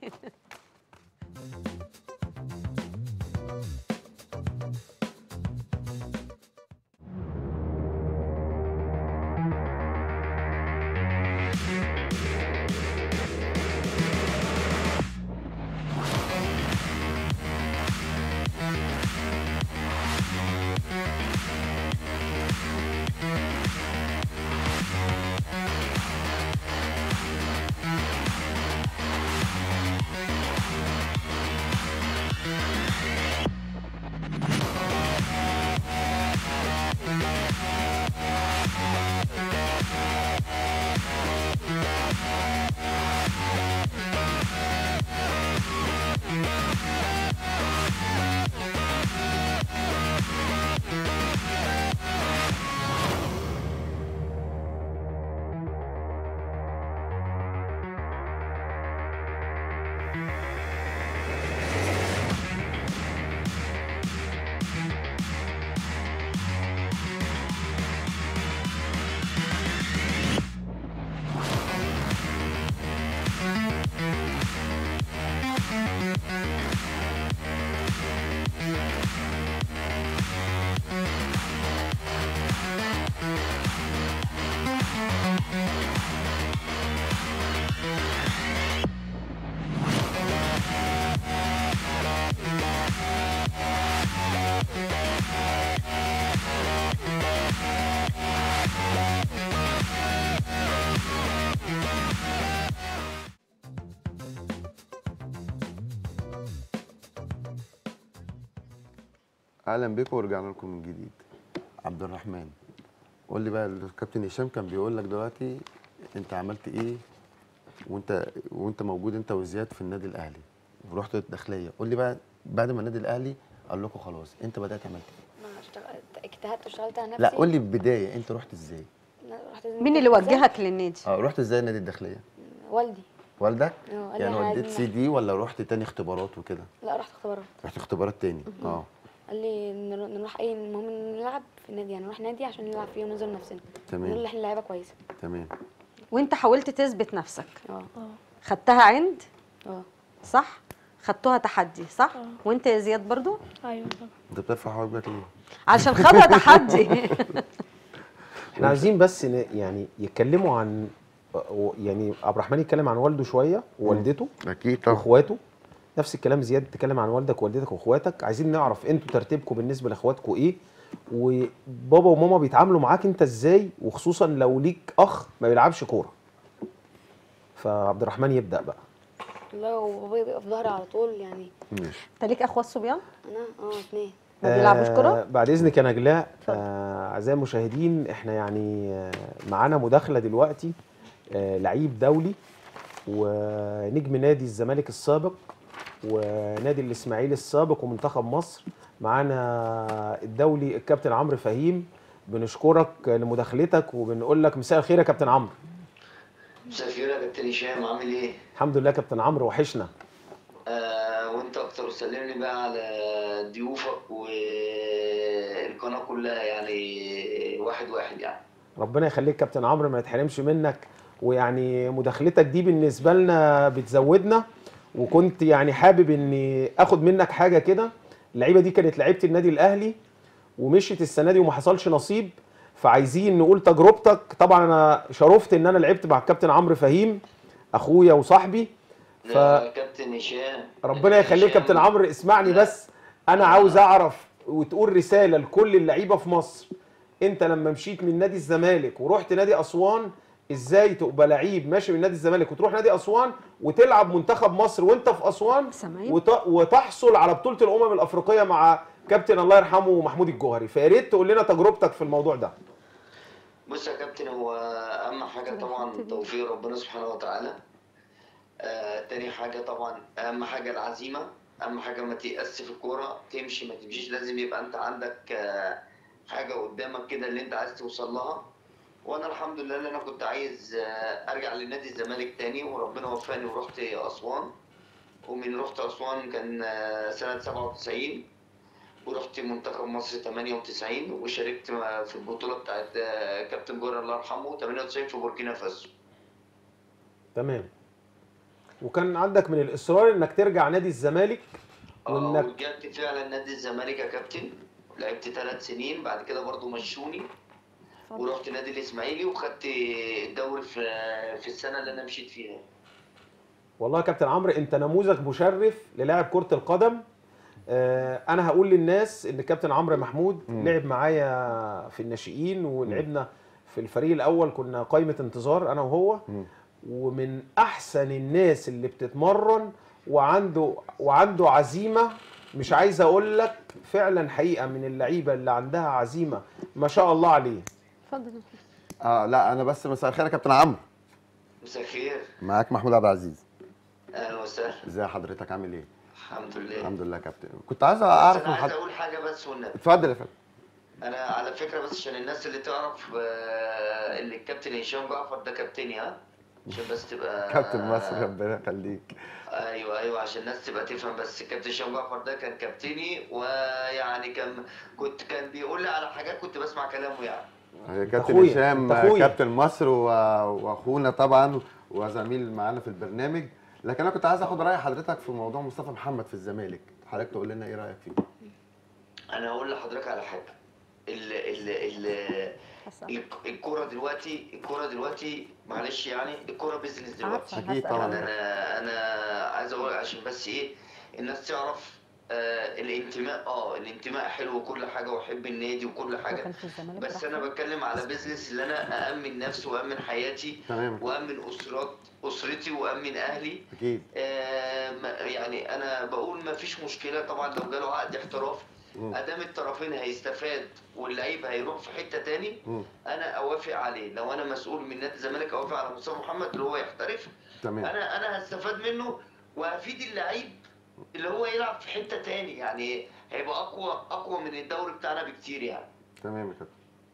اهلا بكم ورجعنا لكم من جديد عبد الرحمن قول لي بقى الكابتن هشام كان بيقول لك دلوقتي انت عملت ايه وانت وانت موجود انت وزياد في النادي الاهلي ورحت الداخليه قول لي بقى بعد ما النادي الاهلي قال لكم خلاص انت بدات عملت ايه ما اشتغلت اجتهدت واشتغلت على نفسي لا قول لي البدايه انت رحت ازاي أنا رحت مين اللي وجهك للنادي اه رحت ازاي النادي الداخليه والدي والدك اه قال لي يعني احنا وديت عايزين سي دي ولا رحت تاني اختبارات وكده لا رحت اختبارات رحت اختبارات تاني اه قال لي نرو- نروح اي المهم نلعب في النادي يعني نروح نادي عشان نلعب فيه وننزل نفسنا تمام. نقول ان احنا لعيبه كويسه تمام وانت حاولت تثبت نفسك اه خدتها عند اه صح خدتوها تحدي صح آه. وانت يا زياد برضو ايوه طبعا انت بترفع حواجبك ليه؟ عشان خدها تحدي احنا عايزين بس ن- يعني يتكلموا عن يعني عبد الرحمن يتكلم عن والده شويه ووالدته اكيد طبعا واخواته نفس الكلام زياد تتكلم عن والدك ووالدتك واخواتك عايزين نعرف انتوا ترتيبكم بالنسبه لاخواتكم ايه وبابا وماما بيتعاملوا معاك انت ازاي وخصوصا لو ليك اخ ما بيلعبش كوره فعبد الرحمن يبدا بقى والله وبابا بيبقى في ظهري على طول يعني ماشي انت ليك اخوات صبيان انا اه اتنين ما بيلعبوش كرة؟ آه بعد اذنك يا نجلاء آه اعزائي المشاهدين احنا يعني آه معانا مداخله دلوقتي آه لعيب دولي ونجم نادي الزمالك السابق ونادي الاسماعيلي السابق ومنتخب مصر معانا الدولي الكابتن عمرو فهيم بنشكرك لمداخلتك وبنقول لك مساء الخير يا كابتن عمرو مساء الخير يا كابتن هشام عامل ايه؟ الحمد لله يا كابتن عمرو وحشنا آه وانت اكتر وسلمني بقى على ضيوفك والقناه كلها يعني واحد واحد يعني ربنا يخليك كابتن عمرو ما يتحرمش منك ويعني مداخلتك دي بالنسبه لنا بتزودنا وكنت يعني حابب اني اخد منك حاجه كده اللعيبه دي كانت لعيبه النادي الاهلي ومشيت السنه دي وما حصلش نصيب فعايزين نقول تجربتك طبعا انا شرفت ان انا لعبت مع الكابتن عمرو فهيم اخويا وصاحبي ف ده كابتن هشام ربنا يخليك هشام. كابتن عمرو اسمعني لا. بس انا عاوز اعرف وتقول رساله لكل اللعيبه في مصر انت لما مشيت من نادي الزمالك ورحت نادي اسوان ازاي تبقى لعيب ماشي من نادي الزمالك وتروح نادي اسوان وتلعب منتخب مصر وانت في اسوان سامعين؟ وت... وتحصل على بطوله الامم الافريقيه مع كابتن الله يرحمه محمود الجوهري فيا ريت تقول لنا تجربتك في الموضوع ده بص يا كابتن هو اهم حاجه طبعا توفيق ربنا سبحانه وتعالى آه تاني حاجه طبعا اهم حاجه العزيمه اهم حاجه ما تيأس في الكوره تمشي ما تمشيش لازم يبقى انت عندك آه حاجه قدامك كده اللي انت عايز توصل لها وانا الحمد لله اللي انا كنت عايز آه ارجع لنادي الزمالك تاني وربنا وفاني ورحت اسوان ومن رحت اسوان كان آه سنه 97 ورحت منتخب مصر 98 وشاركت مع- في البطوله بتاعت آه، كابتن جورا الله يرحمه 98 في بوركينا فاسو تمام وكان عندك من الاصرار انك ترجع نادي الزمالك اه وانك ورجعت فعلا نادي الزمالك يا كابتن لعبت ثلاث سنين بعد كده برضو مشوني ورحت نادي الاسماعيلي وخدت الدوري في في السنه اللي انا مشيت فيها والله يا كابتن عمرو انت نموذج مشرف للاعب كره القدم آه، انا هقول للناس ان كابتن عمرو محمود لعب معايا في الناشئين ولعبنا في الفريق الاول كنا قائمه انتظار انا وهو ومن احسن الناس اللي بتتمرن وعنده وعنده عزيمه مش عايز اقول لك فعلا حقيقه من اللعيبه اللي عندها عزيمه ما شاء الله عليه اتفضل اه لا انا بس مساء الخير يا كابتن عمرو مساء الخير معاك محمود عبد العزيز اهلا وسهلا ازي حضرتك عامل ايه الحمد لله الحمد لله يا كابتن كنت عايز بس اعرف انا من عايز حضرتك اقول حاجه بس والنبي اتفضل يا فندم انا على فكره بس عشان الناس اللي تعرف آه، اللي الكابتن هشام جعفر ده كابتني ها عشان بس تبقى كابتن مصر ربنا يخليك ايوه ايوه عشان الناس تبقى تفهم بس كابتن هشام جعفر ده كان كابتني ويعني كان كنت كان بيقول لي على حاجات كنت بسمع كلامه يعني هي كابتن أخويا، هشام أنت أخويا. كابتن مصر و- واخونا طبعا وزميل معانا في البرنامج لكن انا كنت عايز اخد راي حضرتك في موضوع مصطفى محمد في الزمالك حضرتك تقول لنا ايه رايك فيه انا هقول لحضرتك على حاجه ال ال ال ال- الكوره دلوقتي الكوره دلوقتي معلش يعني الكوره بيزنس دلوقتي عارفة، أكيد هسأل طبعاً. عنها. انا انا عايز اقول عشان بس ايه الناس تعرف آه الانتماء اه الانتماء حلو وكل حاجه واحب النادي وكل حاجه كان في الزمالك بس راح انا فين؟ بتكلم على بيزنس اللي انا اامن نفسي وامن حياتي تمام وامن اسرات اسرتي وامن اهلي اكيد آه، ما- يعني انا بقول ما فيش مشكله طبعا لو جاله عقد احتراف مم. ادام الطرفين هيستفاد واللعيب هيروح في حته تاني مم. انا اوافق عليه لو انا مسؤول من نادي الزمالك اوافق على مصطفى محمد اللي هو يحترف تمام انا انا هستفاد منه وهفيد اللعيب اللي هو يلعب في حته تاني يعني هيبقى اقوى اقوى من الدوري بتاعنا بكتير يعني تمام يا كابتن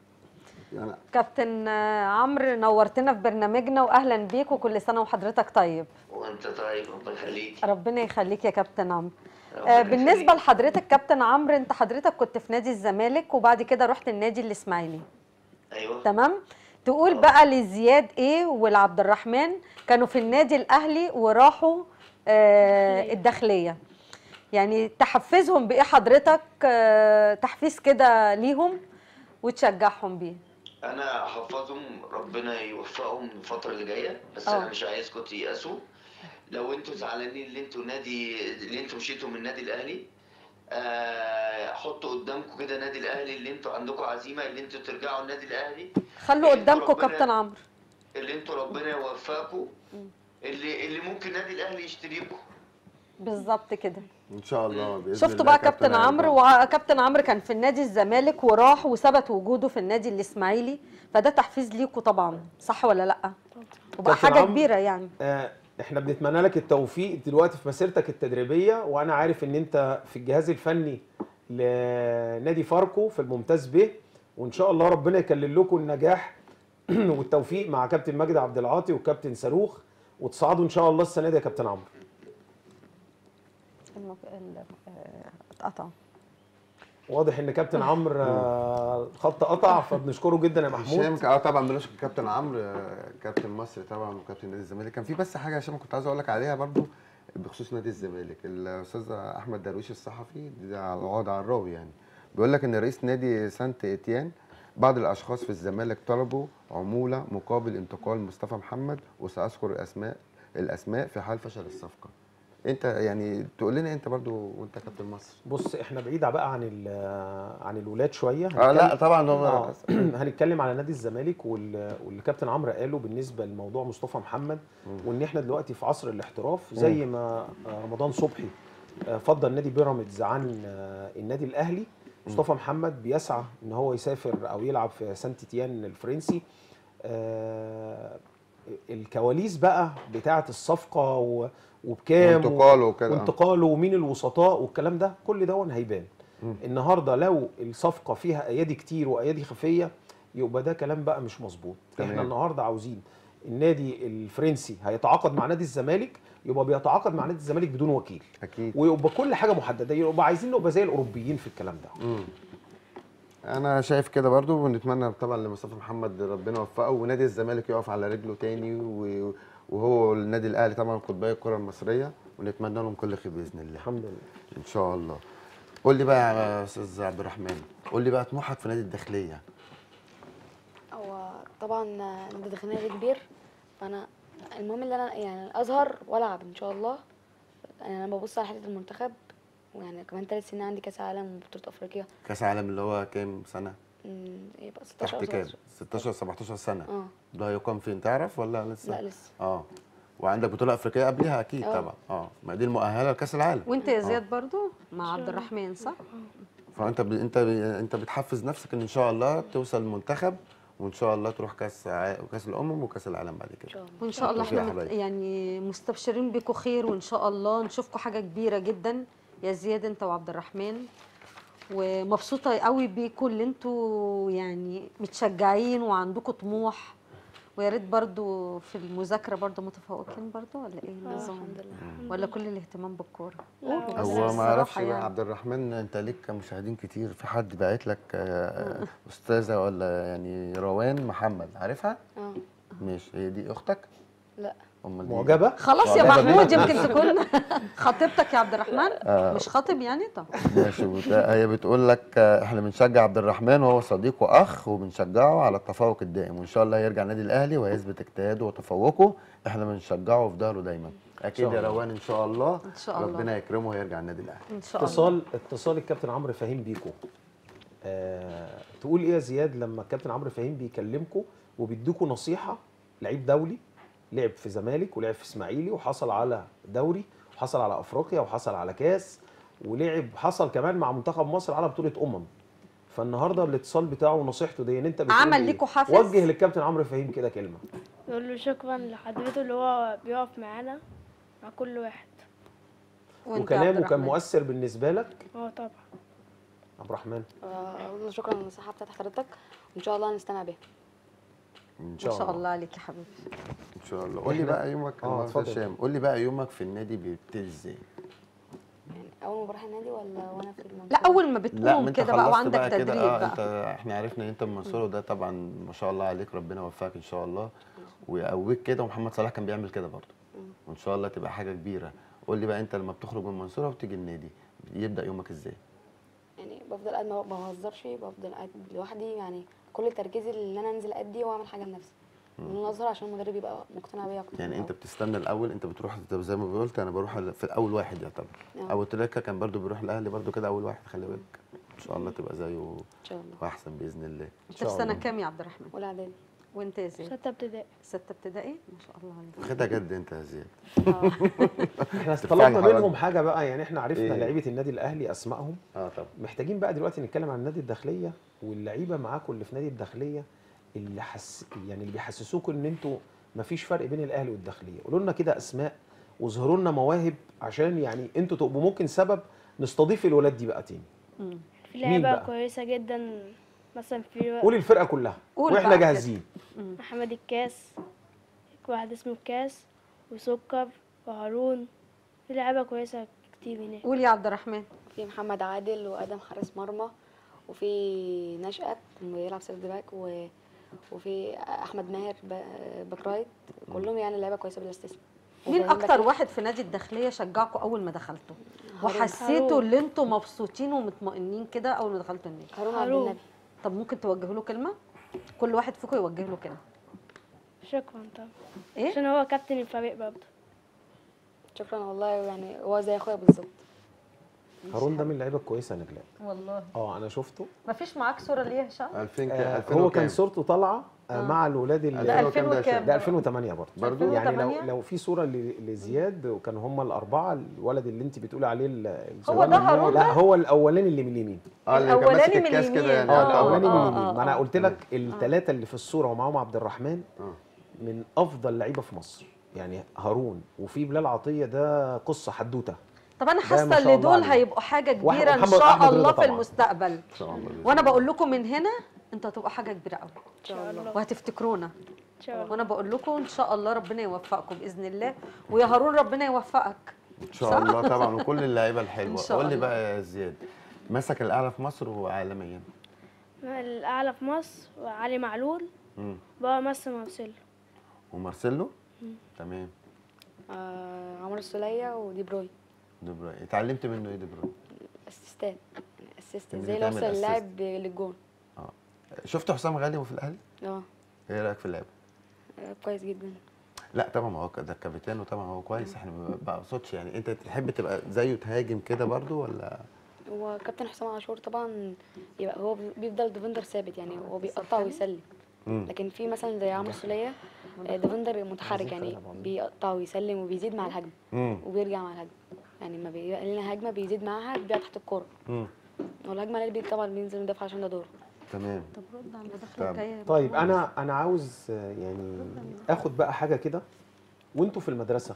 يعني كابتن آه، عمرو نورتنا في برنامجنا واهلا بيك وكل سنه وحضرتك طيب وانت طيب ربنا يخليك ربنا يخليك يا كابتن عمرو ربنا آه، بالنسبه يخليك. لحضرتك كابتن عمرو انت حضرتك كنت في نادي الزمالك وبعد كده رحت النادي الاسماعيلي ايوه تمام تقول آه. بقى لزياد ايه والعبد الرحمن كانوا في النادي الاهلي وراحوا آه الداخليه يعني تحفزهم بايه حضرتك آه تحفيز كده ليهم وتشجعهم بيه انا احفظهم ربنا يوفقهم الفتره اللي جايه بس آه. انا مش عايزكم تيأسوا لو انتوا زعلانين اللي انتوا نادي اللي انتوا مشيتوا من النادي الاهلي آه، حطوا قدامكم كده نادي الاهلي اللي انتوا عندكم عزيمه اللي انتوا ترجعوا النادي الاهلي خلوا اللي انتوا قدامكم ربنا- كابتن عمرو اللي انتوا ربنا يوفقكم اللي اللي ممكن النادي الاهلي يشتريكم بالظبط كده ان شاء الله باذن شفتوا الله بقى كابتن هيرجع. عمرو وكابتن عمرو كان في النادي الزمالك وراح وثبت وجوده في النادي الاسماعيلي فده تحفيز ليكوا طبعا صح ولا لا وبقى كابتن حاجه عمرو. كبيره يعني آه، احنا بنتمنى لك التوفيق دلوقتي في مسيرتك التدريبيه وانا عارف ان انت في الجهاز الفني لنادي فاركو في الممتاز ب وان شاء الله ربنا يكلل لكم النجاح والتوفيق مع كابتن مجدي عبد العاطي وكابتن صاروخ وتصعدوا ان شاء الله السنه دي يا كابتن عمرو المك... ال... آه، اتقطع واضح ان كابتن عمرو آه، الخط قطع فبنشكره جدا يا محمود هشام اه طبعا بنشكر كابتن عمرو آه، كابتن مصر طبعا وكابتن نادي الزمالك كان في بس حاجه يا هشام كنت عايز اقول لك عليها برضو بخصوص نادي الزمالك الاستاذ احمد درويش الصحفي ده على العقد على الراوي يعني بيقول لك ان رئيس نادي سانت اتيان بعض الاشخاص في الزمالك طلبوا عموله مقابل انتقال مصطفى محمد وساذكر الاسماء الاسماء في حال فشل الصفقه انت يعني تقول لنا انت برضو وانت كابتن مصر بص احنا بعيد بقى عن ال- عن الولاد شويه اه لا هنتكلم- طبعا آه. هو هنتكلم على نادي الزمالك وال- واللي كابتن عمرو قاله بالنسبه لموضوع مصطفى محمد وان احنا دلوقتي في عصر الاحتراف زي ما آه، رمضان صبحي آه، فضل نادي بيراميدز عن آه، النادي الاهلي مصطفى محمد بيسعى ان هو يسافر او يلعب في سانت تيان الفرنسي آه، الكواليس بقى بتاعه الصفقه و- وبكام و- وانتقاله وكده آه. وانتقاله ومين الوسطاء والكلام ده كل ده هيبان النهارده لو الصفقه فيها ايادي كتير وايادي خفيه يبقى ده كلام بقى مش مظبوط تمام. احنا النهارده عاوزين النادي الفرنسي هيتعاقد مع نادي الزمالك يبقى بيتعاقد مع نادي الزمالك بدون وكيل اكيد ويبقى كل حاجه محدده يبقى عايزين نبقى زي الاوروبيين في الكلام ده انا شايف كده برضو ونتمنى طبعا لمصطفى محمد ربنا يوفقه ونادي الزمالك يقف على رجله تاني و- وهو النادي الاهلي طبعا قطبي الكره المصريه ونتمنى لهم كل خير باذن الله الحمد لله ان شاء الله قول لي بقى يا استاذ عبد الرحمن قول لي بقى طموحك في نادي الداخليه هو طبعا نادي الداخلية نادي كبير فانا المهم ان انا يعني اظهر والعب ان شاء الله يعني انا ببص على حته المنتخب ويعني كمان ثلاث سنين عندي كاس عالم وبطوله افريقيا كاس عالم اللي هو كام سنه أمم، يبقى 16 تحت أو كام 17. 16 17 سنه اه ده هيقام فين تعرف ولا لسه لا لسه اه وعندك بطوله افريقيه قبلها اكيد آه. طبعا اه ما دي المؤهله لكاس العالم وانت يا زياد برضو مع عبد الرحمن صح فانت ب... انت ب... انت بتحفز نفسك ان ان شاء الله توصل المنتخب وان شاء الله تروح كاس ع... كاس الامم وكاس العالم بعد ان كده شاء الله وان شاء الله توفيق يا احنا مت- حبايبي. يعني مستبشرين بيكم خير وان شاء الله نشوفكم حاجه كبيره جدا يا زياد انت وعبد الرحمن ومبسوطه قوي بيكم اللي انتوا يعني متشجعين وعندكم طموح ويا ريت برضو في المذاكره برضو متفوقين برضو ولا ايه آه، النظام الحمد لله ولا كل الاهتمام بالكوره لا، قولوا هو بس هو ما الصراحة اعرفش بقى يعني. عبد الرحمن انت ليك مشاهدين كتير في حد باعت لك آه، استاذه ولا يعني روان محمد عارفها اه ماشي هي دي اختك لا امال دي معجبه خلاص يا معجبة محمود بيك. يمكن تكون خطيبتك يا عبد الرحمن مش خاطب يعني طب ماشي وت- هي بتقول لك آه، احنا بنشجع عبد الرحمن وهو صديق واخ وبنشجعه على التفوق الدائم وان شاء الله هيرجع النادي الاهلي وهيثبت اجتهاده وتفوقه احنا بنشجعه في ظهره دايما اكيد شاء يا الله. روان ان شاء الله إن شاء الله. ربنا يكرمه ويرجع النادي الاهلي ان شاء الله اتصال اتصال الكابتن عمرو فهيم بيكو آه تقول ايه يا زياد لما الكابتن عمرو فهيم بيكلمكم وبيديكوا نصيحه لعيب دولي لعب في زمالك ولعب في اسماعيلي وحصل على دوري وحصل على افريقيا وحصل على كاس ولعب حصل كمان مع منتخب مصر على بطوله امم فالنهارده الاتصال بتاعه ونصيحته دي ان انت بتقول عمل إيه؟ ليكوا حافز؟ وجه للكابتن عمرو فهيم كده كلمه نقول له شكرا لحضرته اللي هو بيقف معانا مع كل واحد وانت يا عبد وكلامه كان الرحمن؟ مؤثر بالنسبه لك اه طبعا عبد الرحمن آه، اقول له شكرا للنصيحه بتاعت حضرتك وان شاء الله هنستمع بيها ان ما شاء الله عليك يا حبيبي ان شاء الله قول لي إحنا- بقى يومك آه، آه اتفضل. هشام قول لي بقى يومك في النادي بيبتدي ازاي يعني اول ما بروح النادي ولا وانا في المنطقه لا اول ما لا بتقوم ما انت كده بقى خلصت وعندك بقى تدريب كده اه بقى انت احنا عرفنا ان انت من منصوره وده طبعا ما شاء الله عليك ربنا يوفقك ان شاء الله ويقويك كده ومحمد صلاح كان بيعمل كده برضه وان شاء الله تبقى حاجه كبيره قول لي بقى انت لما بتخرج من المنصوره وتيجي النادي يبدا يومك ازاي يعني بفضل قاعد ما بهزرش بفضل قاعد لوحدي يعني كل تركيزي اللي انا انزل ادي واعمل حاجه لنفسي ان انا اظهر عشان المدرب يبقى مقتنع بيا اكتر يعني انت بتستنى الاول انت بتروح انت زي ما قلت انا بروح في اول واحد يعتبر آه. ابو تريكه كان برضه بيروح الاهلي برضه كده اول واحد خلي بالك ان شاء الله تبقى زيه ان شاء الله واحسن باذن الله انت شاء في سنه الله. كام يا عبد الرحمن ولا اعدادي وانت يا زياد ستة ابتدائي ستة ابتدائي ما شاء الله عليك خدها جد انت يا زياد احنا ترفعني طلبنا حضرتك. منهم حاجه بقى يعني احنا عرفنا إيه؟ لعيبه النادي الاهلي اسمائهم اه طبعا محتاجين بقى دلوقتي نتكلم عن النادي الداخليه واللعيبه معاكم اللي في نادي الداخليه اللي حس يعني اللي بيحسسوكم ان انتوا مفيش فرق بين الاهلي والداخليه قولوا لنا كده اسماء واظهروا لنا مواهب عشان يعني انتوا تبقوا ممكن سبب نستضيف الولاد دي بقى تاني مم. في مين لعيبة بقى؟ كويسة جدا مثلا في قولي الفرقه كلها قول واحنا بقى كده. جاهزين محمد الكاس واحد اسمه الكاس وسكر وهارون في لعيبة كويسة كتير هناك قول يا عبد الرحمن في محمد عادل وادم حارس مرمى وفي نشأت بيلعب سيرد باك و... وفي احمد ماهر ب- باك رايت كلهم يعني لعيبه كويسه بلا استثناء مين وإبراهيم اكتر باك- واحد في نادي الداخليه شجعكم اول ما دخلتوا هارون. وحسيتوا هارون. ان انتوا مبسوطين ومطمئنين كده اول ما دخلتوا النادي هارون عبد هارون. النبي طب ممكن توجهوا له كلمه كل واحد فيكم يوجه له كلمه شكرا طبعا ايه عشان هو كابتن الفريق برضه شكرا والله يعني هو زي اخويا بالظبط هارون ده من اللعيبه الكويسه يا نجلاء والله اه انا شفته ما فيش معاك صوره ليه يا هشام 2000 آه كان 2000 هو وكام؟ كان صورته طالعه آه آه. مع الولاد اللي ده 2000 2000 وكام ده وكام ده 2008 برضه برضه؟ يعني لو 2008 لو في صوره ل- لزياد وكان هم الاربعه الولد اللي انت بتقولي عليه ال- هو ده الصغير. هارون لا ده؟ هو الاولاني اللي من اليمين اه اللي كان ماسك الأولاني من الكاس كده اليمين. يعني اه آه، الاولاني من آه، اليمين آه، ما انا آه. قلت لك الثلاثه اللي في الصوره ومعاهم عبد الرحمن آه. من افضل لعيبه في مصر يعني هارون وفي بلال عطيه ده قصه حدوته طب انا ده حاسه ما شاء ان الله دول عليه. هيبقوا حاجه واحد- كبيره ان ومحمد شاء أحمد رضا الله في طبعاً. المستقبل ان شاء الله بإذن وانا الله. بقول لكم من هنا انتوا هتبقوا حاجه كبيره قوي ان شاء الله وهتفتكرونا ان شاء الله وانا بقول لكم ان شاء الله ربنا يوفقكم باذن الله ويا هارون ربنا يوفقك ان شاء الله طبعا وكل اللعيبه الحلوه إن شاء قول لي الله. بقى يا زياد مسك الاعلى في مصر وعالميا الاعلى في مصر وعلي معلول مم. بقى مصر مارسيلو ومارسيلو تمام آه عمرو السولية ودي بروي دي بروين اتعلمت منه ايه دي بروين اسيستات يعني اسيست إن ازاي تعمل يوصل assist. اللاعب للجون شفت حسام غالي وهو في الاهلي اه ايه رايك في اللعب آه، كويس جدا لا طبعا ما هو ك- ده كابتن وطبعا هو كويس احنا ما بقصدش يعني انت تحب تبقى زيه تهاجم كده برضو ولا هو كابتن حسام عاشور طبعا يبقى هو بيفضل ديفندر ثابت يعني هو بيقطع ويسلم مم. لكن في مثلا زي عمرو السولية آه، ديفندر متحرك يعني بيقطع ويسلم وبيزيد مع الهجمة مم. وبيرجع مع الهجمة يعني ما بيبقى لنا هجمة بيزيد معاها بيبقى تحت الكورة مم. والهجمة اللي طبعا بينزل يدافع عشان ده دوره تمام طب رد على المداخله طب. الجايه طيب انا انا عاوز آه، يعني اخد بقى حاجه كده وانتوا في المدرسه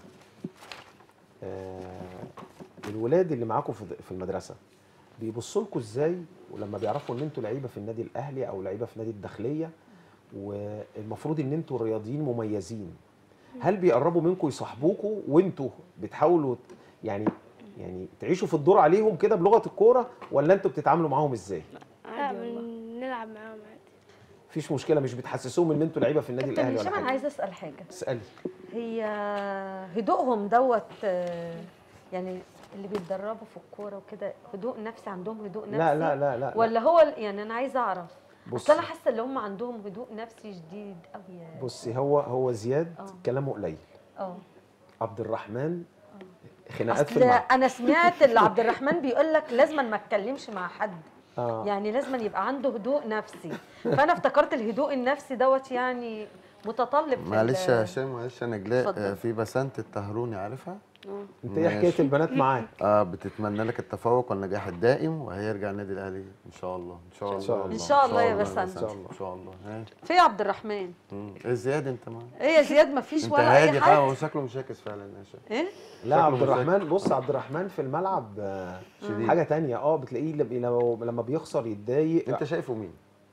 آه، الولاد اللي معاكم في في المدرسه بيبصوا لكم ازاي ولما بيعرفوا ان انتوا لعيبه في النادي الاهلي او لعيبه في نادي الداخليه والمفروض ان انتوا رياضيين مميزين هل بيقربوا منكم يصاحبوكوا وانتوا بتحاولوا ت- يعني يعني تعيشوا في الدور عليهم كده بلغه الكوره ولا انتوا بتتعاملوا معاهم ازاي؟ لا عادي والله بنلعب معاهم عادي مفيش مشكله مش بتحسسوهم ان انتوا لعيبه في النادي كابتن الاهلي ولا هشام انا حاجه عايزه اسال حاجه اسالي هي هدوءهم دوت آه، يعني اللي بيتدربوا في الكوره وكده هدوء نفسي عندهم هدوء نفسي لا لا لا لا ولا هو ال- يعني انا عايزه اعرف بص اصل انا حاسه ان هم عندهم هدوء نفسي شديد قوي بصي هو هو زياد آه. كلامه قليل اه عبد الرحمن خناقات في اصل الملعب انا سمعت اللي عبد الرحمن بيقول لك لازم ما اتكلمش مع حد آه. يعني لازم يبقى عنده هدوء نفسي فانا افتكرت الهدوء النفسي دوت يعني متطلب في معلش ال- يا هشام معلش يا نجلاء اتفضل. آه، في بسنت الطهروني عارفها اه انت ايه حكايه ماشي. البنات معاك اه بتتمنى لك التفوق والنجاح الدائم وهيرجع النادي الاهلي ان شاء الله ان شاء الله إن شاء الله. إن شاء الله يا بسنت. بسنت. ان شاء الله ها في عبد الرحمن مم. ايه زياد انت ما ايه يا زياد ما فيش انت ولا اي هادي حاجه بقى هو شكله مشاكس فعلا يا هشام ايه لا شكله عبد مذاكر. الرحمن بص عبد الرحمن في الملعب آه، شديد. حاجه تانية اه بتلاقيه لب- لو لما بيخسر يتضايق انت شايفه مين؟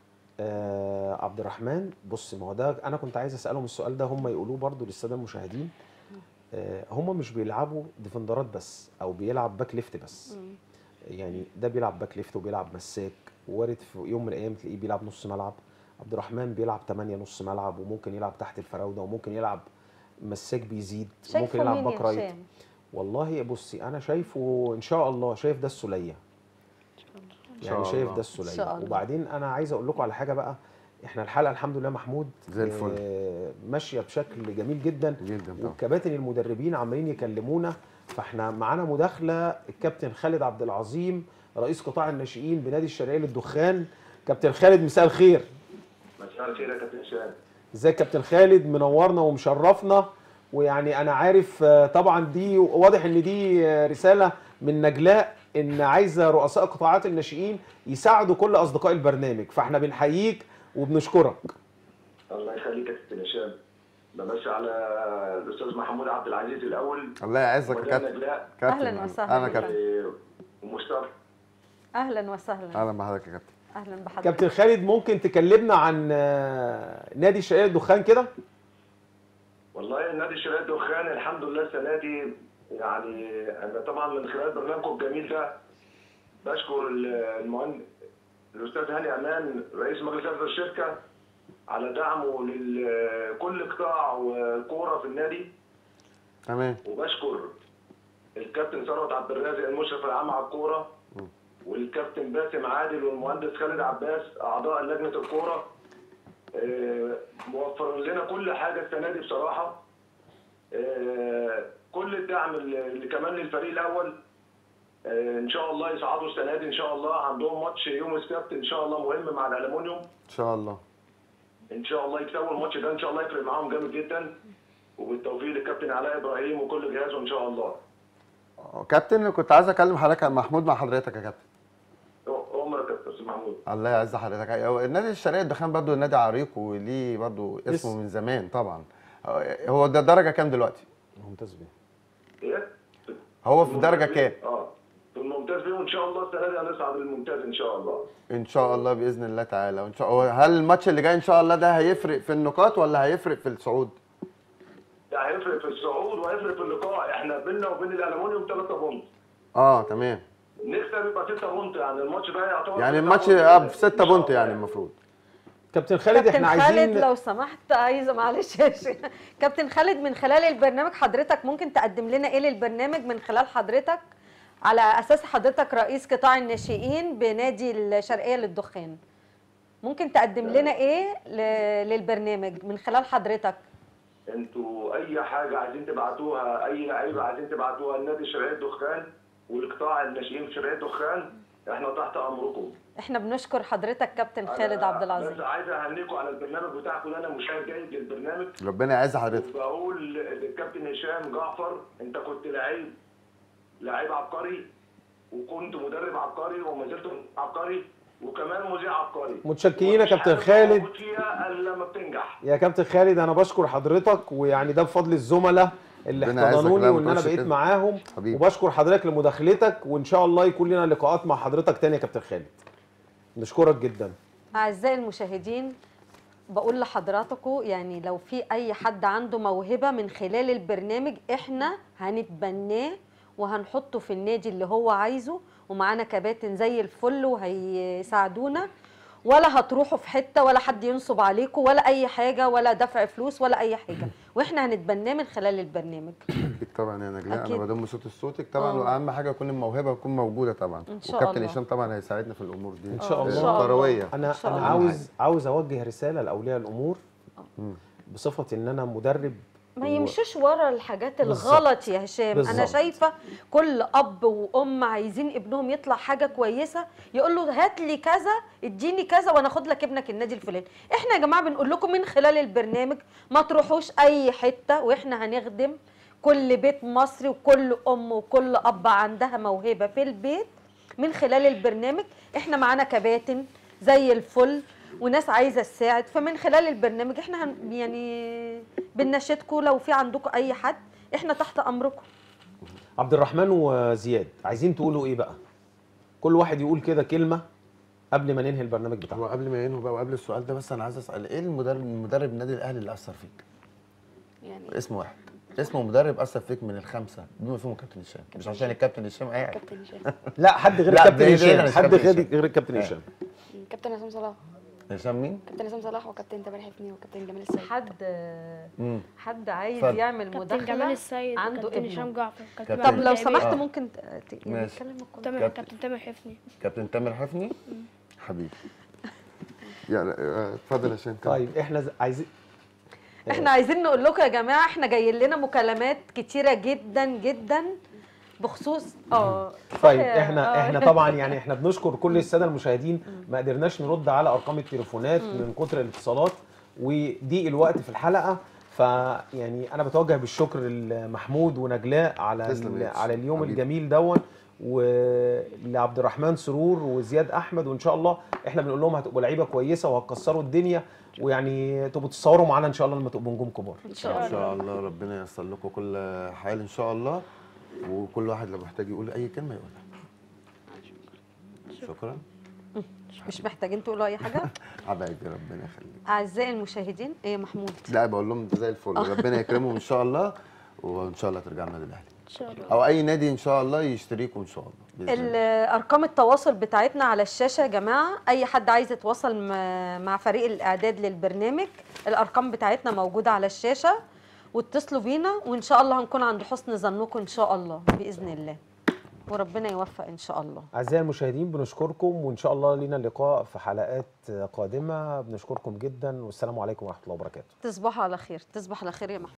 آه عبد الرحمن بص ما هو ده انا كنت عايز اسالهم السؤال ده هم يقولوه برضو للساده المشاهدين آه هم مش بيلعبوا ديفندرات بس او بيلعب باك ليفت بس يعني ده بيلعب باك ليفت وبيلعب مساك وارد في يوم من الايام تلاقيه بيلعب نص ملعب عبد الرحمن بيلعب 8 نص ملعب وممكن يلعب تحت الفراوده وممكن يلعب مساك بيزيد ممكن شايفه يلعب مين باك يا رايت هشام والله بصي انا شايفه ان شاء الله شايف ده السوليه شاء يعني شايف الله. ده إن شاء السوليه الله. وبعدين انا عايز اقول لكم على حاجه بقى احنا الحلقه الحمد لله محمود زي الفل. آه، ماشيه بشكل جميل جدا جدا طبعا والكباتن المدربين عمالين يكلمونا فاحنا معانا مداخله الكابتن خالد عبد العظيم رئيس قطاع الناشئين بنادي الشرقيه للدخان كابتن خالد مساء الخير مساء الخير يا كابتن هشام ازيك كابتن خالد منورنا ومشرفنا ويعني انا عارف آه، طبعا دي واضح ان دي آه، رساله من نجلاء ان عايزه رؤساء قطاعات الناشئين يساعدوا كل اصدقاء البرنامج فاحنا بنحييك وبنشكرك الله يخليك يا كابتن هشام بمشي على الاستاذ محمود عبد العزيز الاول الله يعزك يا وده كابتن نجلاء كابتن أهلاً وسهلاً انا بك. كابتن إيه، ومصطفى اهلا وسهلا اهلا بحضرتك يا كابتن اهلا بحضرتك كابتن خالد ممكن تكلمنا عن آه، نادي الشرقيه للدخان كده والله النادي الشرقية الدخان الحمد لله السنه دي يعني انا طبعا من خلال برنامجكم الجميل ده بشكر المهندس الاستاذ هاني امان رئيس مجلس اداره الشركه على دعمه لكل قطاع الكوره في النادي تمام وبشكر الكابتن ثروت عبد الرازق المشرف العام على الكوره والكابتن باسم عادل والمهندس خالد عباس اعضاء لجنه الكوره آه، موفرين لنا كل حاجه السنه دي بصراحه آه، كل الدعم اللي اللي كمان للفريق الاول آه، ان شاء الله يصعدوا السنه دي ان شاء الله عندهم ماتش يوم السبت ان شاء الله مهم مع الالومنيوم ان شاء الله ان شاء الله يكسبوا الماتش ده ان شاء الله يفرق معاهم جامد جدا وبالتوفيق للكابتن علاء ابراهيم وكل جهازه ان شاء الله آه، كابتن كنت عايز اكلم حضرتك عن محمود مع حضرتك يا كابتن عمرك يا استاذ محمود الله يعز حضرتك هو النادي الشرقية الدخان برضو نادي عريق وليه برضو اسمه اسم. من زمان طبعا هو ده درجة كام دلوقتي؟ ممتاز بيه ايه هو في درجة كام؟ اه في الممتاز بيه وان شاء الله السنه دي هنصعد للممتاز ان شاء الله ان شاء الله باذن الله تعالى وان شاء الله هل الماتش اللي جاي ان شاء الله ده هيفرق في النقاط ولا هيفرق في الصعود؟ ده هيفرق في الصعود وهيفرق في اللقاء احنا بيننا وبين الالومنيوم 3 بونت اه تمام نكسب يبقى 6 بونت يعني الماتش ده يعتبر يعني ستة الماتش بونت. اه في 6 إن شاء بونت الله. يعني المفروض كابتن خالد كابتن احنا خالد عايزين لو سمحت عايزه معلش يا شيخ. كابتن خالد من خلال البرنامج حضرتك ممكن تقدم لنا ايه للبرنامج من خلال حضرتك على اساس حضرتك رئيس قطاع الناشئين بنادي الشرقيه للدخان ممكن تقدم لنا ايه ل- للبرنامج من خلال حضرتك انتوا اي حاجه عايزين تبعتوها اي لعيبه عايزين تبعتوها النادي شرقيه الدخان والقطاع الناشئين في شرقيه الدخان احنا تحت امركم احنا بنشكر حضرتك كابتن خالد أنا عبد العظيم بس عايز اهنيكم على البرنامج بتاعكم ده انا مشاهد جيد للبرنامج ربنا يعز حضرتك وبقول للكابتن هشام جعفر انت كنت لعيب لعيب عبقري وكنت مدرب عبقري وما زلت عبقري وكمان مذيع عبقري متشكرين يا ومفيش كابتن حاجة خالد. موجود فيها الا لما بتنجح يا كابتن خالد انا بشكر حضرتك ويعني ده بفضل الزملاء اللي ربنا يعزك، احتضنوني لا، ما وان انا تقولش بقيت كده. معاهم حبيبي. وبشكر حضرتك لمداخلتك وان شاء الله يكون لنا لقاءات مع حضرتك تاني يا كابتن خالد نشكرك جدا أعزائي المشاهدين بقول لحضراتكم يعني لو في أي حد عنده موهبة من خلال البرنامج إحنا هنتبناه وهنحطه في النادي اللي هو عايزه ومعانا كباتن زي الفل وهيساعدونا ولا هتروحوا في حتة ولا حد ينصب عليكم ولا أي حاجة ولا دفع فلوس ولا أي حاجة وإحنا هنتبناه من خلال البرنامج اكيد طبعا يا نجلاء أكيد. انا بضم صوت الصوتك طبعا آه. واهم حاجه تكون الموهبه تكون موجوده طبعا إن شاء وكابتن الله. هشام طبعا هيساعدنا في الامور دي إن شاء آه، الله. إن شاء الله. كرويه انا إن شاء انا الله. عاوز عاوز اوجه رساله لاولياء الامور بصفه ان انا مدرب ما و- يمشوش ورا الحاجات بالظبط. الغلط يا هشام انا بالظبط. شايفه كل اب وام عايزين ابنهم يطلع حاجه كويسه يقول له هات لي كذا اديني كذا وانا اخد لك ابنك النادي الفلاني احنا يا جماعه بنقول لكم من خلال البرنامج ما تروحوش اي حته واحنا هنخدم كل بيت مصري وكل ام وكل اب عندها موهبه في البيت من خلال البرنامج احنا معانا كباتن زي الفل وناس عايزه تساعد فمن خلال البرنامج احنا هن يعني بنناشدكم لو في عندكم اي حد احنا تحت امركم عبد الرحمن وزياد عايزين تقولوا ايه بقى كل واحد يقول كده كلمه قبل ما ننهي البرنامج هو بتاعنا قبل ما ينهوا بقى وقبل السؤال ده بس انا عايز اسال ايه المدرب مدرب النادي الاهلي اللي اثر فيك؟ يعني اسم واحد اسمه مدرب اثر فيك من الخمسه بما فيهم الكابتن هشام مش عشان الكابتن هشام قاعد كابتن هشام لا حد غير لا، الكابتن بعيد هشام عن حد الكابتن غير هشام. غير الكابتن آه. هشام كابتن عصام صلاح هشام مين؟ كابتن عصام صلاح وكابتن تامر حفني وكابتن جمال السيد حد مم. حد عايز اتفضل. يعمل كابتن مداخله جمال السيد عنده كابتن ابنه. هشام جعفر كابتن. طب لو متابعين. سمحت آه. ممكن ت- ت- يعني ماشي. نتكلم الكل. تامر كابتن. كابتن تامر حفني كابتن تامر حفني حبيبي يعني آه، اتفضل يا هشام كمل. طيب احنا ز- عايزين احنا عايزين نقول لكم يا جماعه احنا جايين لنا مكالمات كتيره جدا جدا بخصوص اه طيب صح يا- احنا آه. احنا طبعا يعني احنا بنشكر كل الساده المشاهدين ما قدرناش نرد على ارقام التليفونات من كتر الاتصالات وضيق الوقت في الحلقه فيعني انا بتوجه بالشكر لمحمود ونجلاء على تسلم ال- يا على اليوم حبيبي. الجميل دون ولعبد الرحمن سرور وزياد احمد وان شاء الله احنا بنقول لهم هتبقوا لعيبه كويسه وهتكسروا الدنيا ويعني تبقوا تتصوروا معانا ان شاء الله لما تبقوا نجوم كبار ان ان شاء الله شاء الله ربنا ييسر لكم كل حال ان شاء الله وكل واحد لو محتاج يقول اي كلمه يقولها شكرا مش محتاجين تقولوا اي حاجه حبايبي ربنا يخليك اعزائي المشاهدين ايه يا محمود لا بقول لهم ده زي الفل ربنا يكرمهم ان شاء الله وان شاء الله ترجع النادي الاهلي ان شاء الله او اي نادي ان شاء الله يشتريكوا ان شاء الله بإذن الله. ال- ارقام التواصل بتاعتنا على الشاشه يا جماعه اي حد عايز يتواصل م- مع فريق الاعداد للبرنامج الارقام بتاعتنا موجوده على الشاشه واتصلوا بينا وان شاء الله هنكون عند حسن ظنكم ان شاء الله باذن الله وربنا يوفق ان شاء الله أعزائي المشاهدين بنشكركم وإن شاء الله لنا لقاء في حلقات قادمة بنشكركم جدا والسلام عليكم ورحمة الله وبركاته تصبحوا على خير تصبح على خير يا محمود